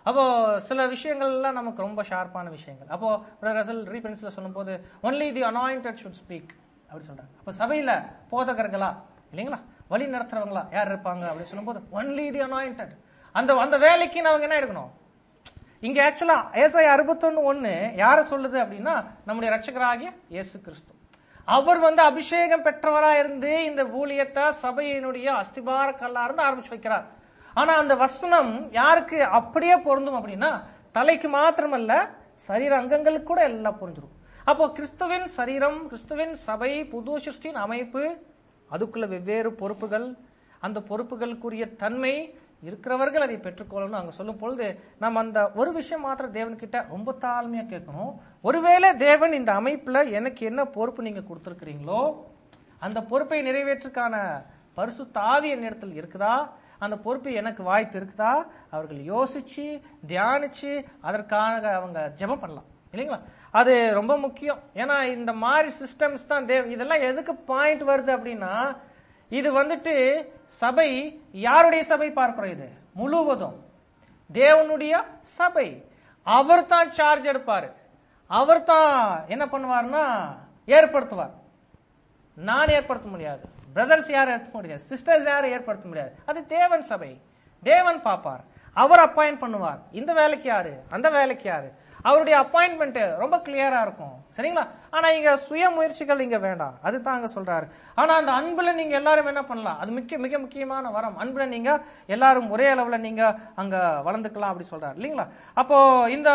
அப்போ சில விஷயங்கள்லாம் நமக்கு ரொம்ப ஷார்ப்பான விஷயங்கள் அப்போ ரசல் ரீபென்ஸ்ல சொல்லும்போது only the anointed should speak அப்படி சொல்றாங்க அப்ப சபையில போதகர்களா இல்லைங்களா வழி நடத்துறவங்களா யார் இருப்பாங்க அப்படின்னு சொல்லும்போது ஒன்லி தி அனாயிண்டட் அந்த அந்த வேலைக்கு அவங்க என்ன எடுக்கணும் இங்க ஆக்சுவலா ஏசாய அறுபத்தொன்னு ஒண்ணு யார சொல்லுது அப்படின்னா நம்முடைய ரட்சகராகிய இயேசு கிறிஸ்து அவர் வந்து அபிஷேகம் பெற்றவரா இருந்து இந்த ஊழியத்தை சபையினுடைய அஸ்திபார கல்லா இருந்து ஆரம்பிச்சு வைக்கிறார் ஆனா அந்த வசனம் யாருக்கு அப்படியே பொருந்தும் அப்படின்னா தலைக்கு மாத்திரமல்ல சரீர அங்கங்களுக்கு கூட எல்லாம் பொருந்துரும் அப்போ கிறிஸ்துவின் சரீரம் கிறிஸ்துவின் சபை புது சிருஷ்டியின் அமைப்பு அதுக்குள்ள வெவ்வேறு பொறுப்புகள் அந்த பொறுப்புகளுக்குரிய தன்மை இருக்கிறவர்கள் அதை பெற்றுக்கொள்ளணும் அங்க சொல்லும் பொழுது நம்ம அந்த ஒரு விஷயம் மாத்திரம் தேவன்கிட்ட ரொம்ப தாழ்மையா கேட்கணும் ஒருவேளை தேவன் இந்த அமைப்புல எனக்கு என்ன பொறுப்பு நீங்க கொடுத்திருக்கிறீங்களோ அந்த பொறுப்பை நிறைவேற்றுக்கான பரிசு தாவி என்னிடத்தில் இருக்குதா அந்த பொறுப்பு எனக்கு வாய்ப்பு இருக்குதா அவர்கள் யோசிச்சு தியானிச்சு அதற்காக அவங்க ஜெபம் பண்ணலாம் இல்லைங்களா அது ரொம்ப முக்கியம் ஏன்னா இந்த மாதிரி சிஸ்டம்ஸ் தான் தேவ இதெல்லாம் எதுக்கு பாயிண்ட் வருது அப்படின்னா இது வந்துட்டு சபை யாருடைய சபை பார்க்கிறோம் இது முழுவதும் தேவனுடைய சபை அவர் தான் சார்ஜ் எடுப்பாரு அவர் தான் என்ன பண்ணுவார்னா ஏற்படுத்துவார் நான் ஏற்படுத்த முடியாது பிரதர்ஸ் யாரும் ஏற்படுத்த முடியாது சிஸ்டர்ஸ் யாரும் ஏற்படுத்த முடியாது அது தேவன் சபை தேவன் பாப்பார் அவர் அப்பாயிண்ட் பண்ணுவார் இந்த வேலைக்கு யாரு அந்த வேலைக்கு யாரு அவருடைய அப்பாயின்மெண்ட் ரொம்ப கிளியரா இருக்கும் சரிங்களா ஆனா இங்க சுய முயற்சிகள் இங்க வேண்டாம் அதுதான் அங்க சொல்றாரு ஆனா அந்த அன்புல நீங்க எல்லாரும் என்ன பண்ணலாம் அது மிக மிக முக்கியமான வரம் அன்புல நீங்க எல்லாரும் ஒரே அளவுல நீங்க அங்க வளர்ந்துக்கலாம் அப்படி சொல்றாரு இல்லைங்களா அப்போ இந்த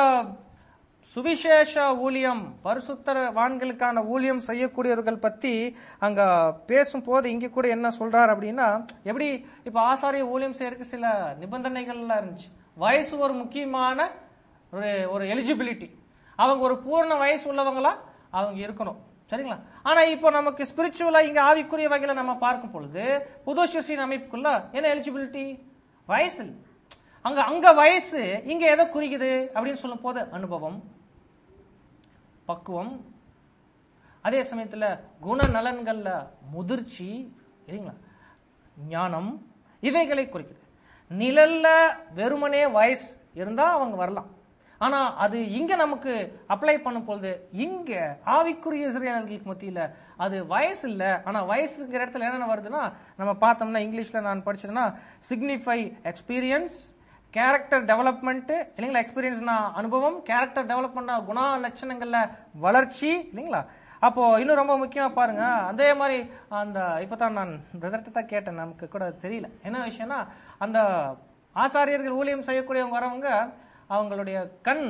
சுவிசேஷ ஊழியம் பரிசுத்தர வான்களுக்கான ஊழியம் செய்யக்கூடியவர்கள் பத்தி அங்க பேசும்போது இங்க கூட என்ன சொல்றாரு அப்படின்னா எப்படி இப்ப ஆசாரிய ஊழியம் செய்யறதுக்கு சில நிபந்தனைகள்லாம் இருந்துச்சு வயசு ஒரு முக்கியமான ஒரு ஒரு எலிஜிபிலிட்டி அவங்க ஒரு பூர்ண வயசு உள்ளவங்களா அவங்க இருக்கணும் சரிங்களா ஆனா இப்போ நமக்கு ஸ்பிரிச்சுவலா இங்க ஆவிக்குரிய வகையில நம்ம பார்க்கும் பொழுது புது சிறுசின் அமைப்புக்குள்ள என்ன எலிஜிபிலிட்டி வயசு இல்ல. அங்க அங்க வயசு இங்க எதை குறிக்குது அப்படின்னு சொல்லும் போது அனுபவம் பக்குவம் அதே சமயத்துல குணநலன்கள்ல முதிர்ச்சி இல்லைங்களா ஞானம் இவைகளை குறிக்குது நிழல்ல வெறுமனே வயசு இருந்தா அவங்க வரலாம் ஆனா அது இங்க நமக்கு அப்ளை பண்ணும் பொழுது இங்க ஆவிக்குரிய இஸ்ரேலர்களுக்கு மத்தியில அது வயசு இல்ல ஆனா வயசுங்கிற இடத்துல என்னென்ன வருதுன்னா நம்ம பார்த்தோம்னா இங்கிலீஷ்ல நான் படிச்சதுன்னா சிக்னிஃபை எக்ஸ்பீரியன்ஸ் கேரக்டர் டெவலப்மெண்ட் இல்லைங்களா எக்ஸ்பீரியன்ஸ்னா அனுபவம் கேரக்டர் டெவலப்மெண்ட்னா குண லட்சணங்கள்ல வளர்ச்சி இல்லைங்களா அப்போ இன்னும் ரொம்ப முக்கியமா பாருங்க அதே மாதிரி அந்த இப்பதான் நான் பிரதர்கிட்ட தான் கேட்டேன் நமக்கு கூட தெரியல என்ன விஷயம்னா அந்த ஆசாரியர்கள் ஊழியம் செய்யக்கூடியவங்க வரவங்க அவங்களுடைய கண்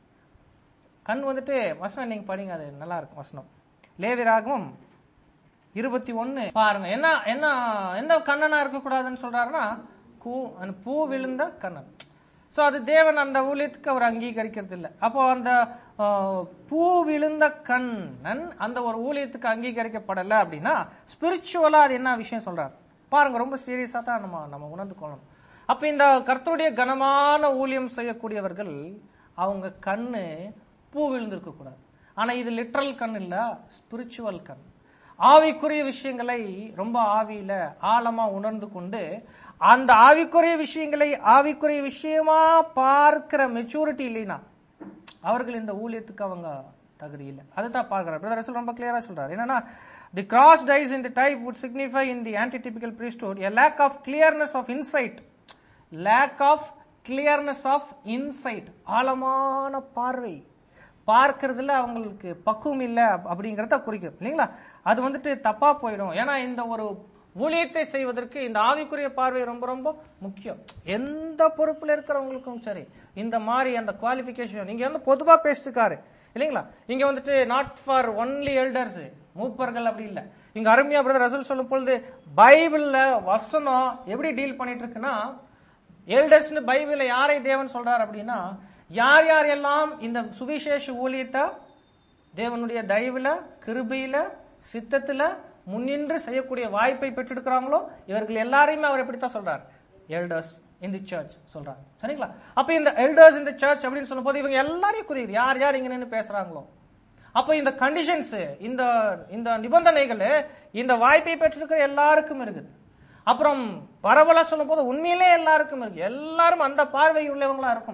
கண் வந்துட்டு வசனம் நீங்க படிங்க அது நல்லா இருக்கும் வசனம் லேவிராகவும் இருபத்தி ஒன்னு பாருங்க என்ன என்ன எந்த கண்ணனா இருக்கக்கூடாதுன்னு சொல்றாருன்னா கூ அந்த பூ விழுந்த கண்ணன் சோ அது தேவன் அந்த ஊழியத்துக்கு அவர் அங்கீகரிக்கிறது இல்லை அப்போ அந்த ஆ, பூ விழுந்த கண்ணன் அந்த ஒரு ஊழியத்துக்கு அங்கீகரிக்கப்படலை அப்படின்னா ஸ்பிரிச்சுவலா அது என்ன விஷயம் சொல்றாரு பாருங்க ரொம்ப சீரியஸா தான் நம்ம நம்ம உணர்ந்து கொள்ளணும் அப்ப இந்த கர்த்தருடைய கனமான ஊழியம் செய்யக்கூடியவர்கள் அவங்க கண்ணு பூ விழுந்திருக்க கூடாது ஆனா இது லிட்ரல் கண் இல்ல ஸ்பிரிச்சுவல் கண் ஆவிக்குரிய விஷயங்களை ரொம்ப ஆவியில ஆழமா உணர்ந்து கொண்டு அந்த ஆவிக்குரிய விஷயங்களை ஆவிக்குரிய விஷயமா பார்க்கிற மெச்சூரிட்டி இல்லைனா அவர்கள் இந்த ஊழியத்துக்கு அவங்க தகுதி இல்லை அதுதான் பார்க்கிறார் பிரதர் ரசல் ரொம்ப கிளியரா சொல்றாரு என்னன்னா the cross ties in the type would signify in the antitypical priesthood a lack of clearness of insight lack of clearness of insight ஆழமான பார்வை பார்க்கறதுல அவங்களுக்கு பக்குவம் இல்ல அப்- அப்படிங்கறத குறிக்கும் இல்லைங்களா அது வந்துட்டு தப்பா போயிடும் ஏன்னா இந்த ஒரு ஊழியத்தை செய்வதற்கு இந்த ஆவிக்குரிய பார்வை ரொம்ப ரொம்ப முக்கியம் எந்த பொறுப்புல இருக்கிறவங்களுக்கும் சரி இந்த மாதிரி அந்த குவாலிபிகேஷன் இங்க வந்து பொதுவா பேசிட்டுக்காரு இல்லைங்களா இங்க வந்துட்டு நாட் ஃபார் ஒன்லி எல்டர்ஸ் மூப்பர்கள் அப்படி இல்ல இங்க அருமையா பிரதர் ரசூல் சொல்லும் பொழுது பைபிள்ல வசனம் எப்படி டீல் பண்ணிட்டு இருக்குன்னா எல்டர்ஸ்னு பைபிள்ல யாரை தேவன் சொல்றார் அப்படின்னா யார் யார் எல்லாம் இந்த சுவிசேஷ ஊழியத்தை தேவனுடைய தயவுல கிருபையில சித்தத்துல முன்னின்று செய்யக்கூடிய வாய்ப்பை பெற்றெடுக்கிறாங்களோ இவர்கள் எல்லாரையுமே அவர் எப்படித்தான் சொல்றார் எல்டர்ஸ் இன் தி சர்ச் சொல்றார் சரிங்களா அப்ப இந்த எல்டர்ஸ் இந்த சர்ச் அப்படின்னு சொல்லும்போது இவங்க எல்லாரையும் குறியுது யார் யார் இங்க நின்று பேசுறாங்களோ அப்ப இந்த கண்டிஷன்ஸ் இந்த இந்த நிபந்தனைகள் இந்த வாய்ப்பை பெற்றிருக்கிற எல்லாருக்கும் இருக்குது அப்புறம் பரவலா சொல்லும் போது உண்மையிலே எல்லாருக்கும் இருக்கு எல்லாரும் அந்த பார்வை உள்ளவங்களா இருக்கணும்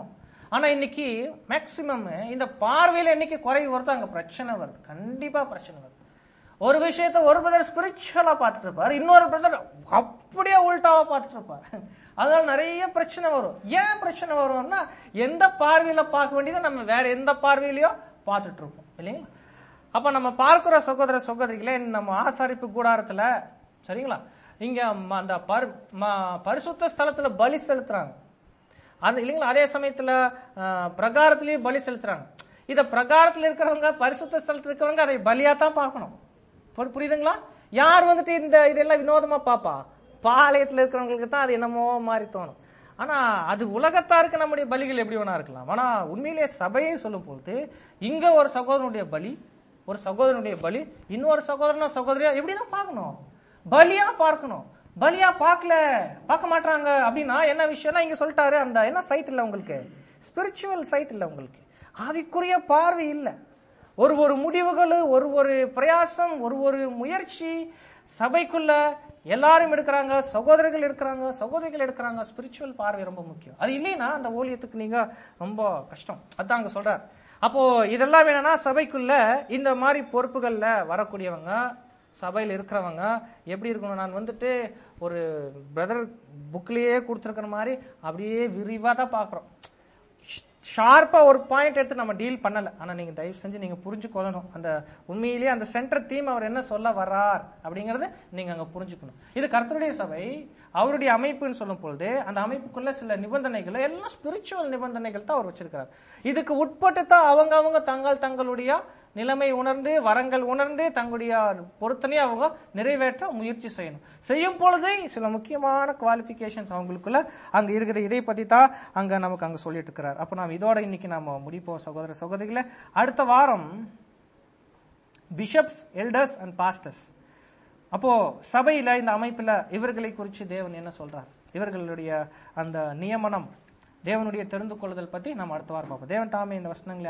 ஆனா இன்னைக்கு மேக்சிமம் இந்த பார்வையில இன்னைக்கு குறைவு வருது அங்க பிரச்சனை வருது கண்டிப்பா பிரச்சனை வருது ஒரு விஷயத்த ஒரு பிரதர் ஸ்பிரிச்சுவலா பார்த்துட்டு இருப்பார் இன்னொரு பிரதர் அப்படியே உல்டாவா பார்த்துட்டு இருப்பார் அதனால நிறைய பிரச்சனை வரும் ஏன் பிரச்சனை வரும்னா எந்த பார்வையில பார்க்க வேண்டியதை நம்ம வேற எந்த பார்வையிலயோ பார்த்துட்டு இருப்போம் இல்லைங்களா அப்ப நம்ம பார்க்கிற சகோதர சகோதரிகளே நம்ம ஆசாரிப்பு கூடாரத்துல சரிங்களா இங்க ம- அந்த பரி- ம- பரிசுத்த ஸ்தலத்துல பலி செலுத்துறாங்க அது இல்லைங்களா அதே சமயத்துல அஹ், பிரகாரத்திலயும் பலி செலுத்துறாங்க இத பிரகாரத்துல இருக்கிறவங்க பரிசுத்த ஸ்தலத்துல இருக்கிறவங்க அதை பலியா தான் பார்க்கணும் புரி- புரியுதுங்களா யார் வந்துட்டு இந்த இதெல்லாம் வினோதமா பாப்பா பாளையத்துல இருக்கிறவங்களுக்கு தான் அது என்னமோ மாதிரி தோணும் ஆனா அது உலகத்தாருக்கு நம்முடைய பலிகள் எப்படி வேணா இருக்கலாம் ஆனா உண்மையிலேயே சபையை சொல்லும் போது இங்க ஒரு சகோதரனுடைய பலி ஒரு சகோதரனுடைய பலி இன்னொரு சகோதரனோ சகோதரியா எப்படிதான் பார்க்கணும் பலியா பார்க்கணும் பலியா பார்க்கல பார்க்க மாட்டாங்க அப்படின்னா என்ன விஷயம்னா இங்க சொல்லிட்டாரு அந்த என்ன சைட் இல்ல உங்களுக்கு ஸ்பிரிச்சுவல் சைட் இல்ல உங்களுக்கு ஆவிக்குரிய பார்வை இல்ல ஒரு ஒரு முடிவுகள் ஒரு ஒரு பிரயாசம் ஒரு ஒரு முயற்சி சபைக்குள்ள எல்லாரும் எடுக்கிறாங்க சகோதரர்கள் எடுக்கிறாங்க சகோதரிகள் எடுக்கிறாங்க ஸ்பிரிச்சுவல் பார்வை ரொம்ப முக்கியம் அது இல்லைன்னா அந்த ஊழியத்துக்கு நீங்க ரொம்ப கஷ்டம் அதான் அங்க சொல்றார் அப்போ இதெல்லாம் என்னன்னா சபைக்குள்ள இந்த மாதிரி பொறுப்புகள்ல வரக்கூடியவங்க சபையில் இருக்கிறவங்க எப்படி இருக்கணும் நான் வந்துட்டு ஒரு பிரதர் புக்லயே கொடுத்துருக்கிற மாதிரி அப்படியே விரிவா தான் பாக்குறோம் ஷார்ப்பா ஒரு பாயிண்ட் எடுத்து நம்ம டீல் பண்ணல ஆனா நீங்க தயவு செஞ்சு நீங்க புரிஞ்சு கொள்ளணும் அந்த உண்மையிலேயே அந்த சென்டர் தீம் அவர் என்ன சொல்ல வர்றார் அப்படிங்கறத நீங்க அங்க புரிஞ்சுக்கணும் இது கர்த்தருடைய சபை அவருடைய அமைப்புன்னு சொல்லும் பொழுது அந்த அமைப்புக்குள்ள சில நிபந்தனைகள் எல்லாம் ஸ்பிரிச்சுவல் நிபந்தனைகள் தான் அவர் வச்சிருக்கிறார் இதுக்கு உட்பட்டு தான் அவங்க அவங்க தங்கள் தங்களுடைய நிலைமை உணர்ந்து வரங்கள் உணர்ந்து தங்களுடைய பொருத்தனையை அவங்க நிறைவேற்ற முயற்சி செய்யணும் செய்யும் பொழுது சில முக்கியமான குவாலிபிகேஷன்ஸ் அவங்களுக்குள்ள அங்க இருக்கிற இதை பத்தி தான் அங்க நமக்கு அங்க சொல்லிட்டு இருக்கிறார் அப்ப நாம் இதோட இன்னைக்கு நாம முடிப்போம் சகோதர சகோதரிகளே அடுத்த வாரம் பிஷப்ஸ் எல்டர்ஸ் அண்ட் பாஸ்டர்ஸ் அப்போ சபையில இந்த அமைப்புல இவர்களை குறித்து தேவன் என்ன சொல்றார் இவர்களுடைய அந்த நியமனம் தேவனுடைய தெரிந்து கொள்ளுதல் பத்தி நம்ம அடுத்த வாரம் பார்ப்போம் தேவன் தாமே இந்த வசனங்களை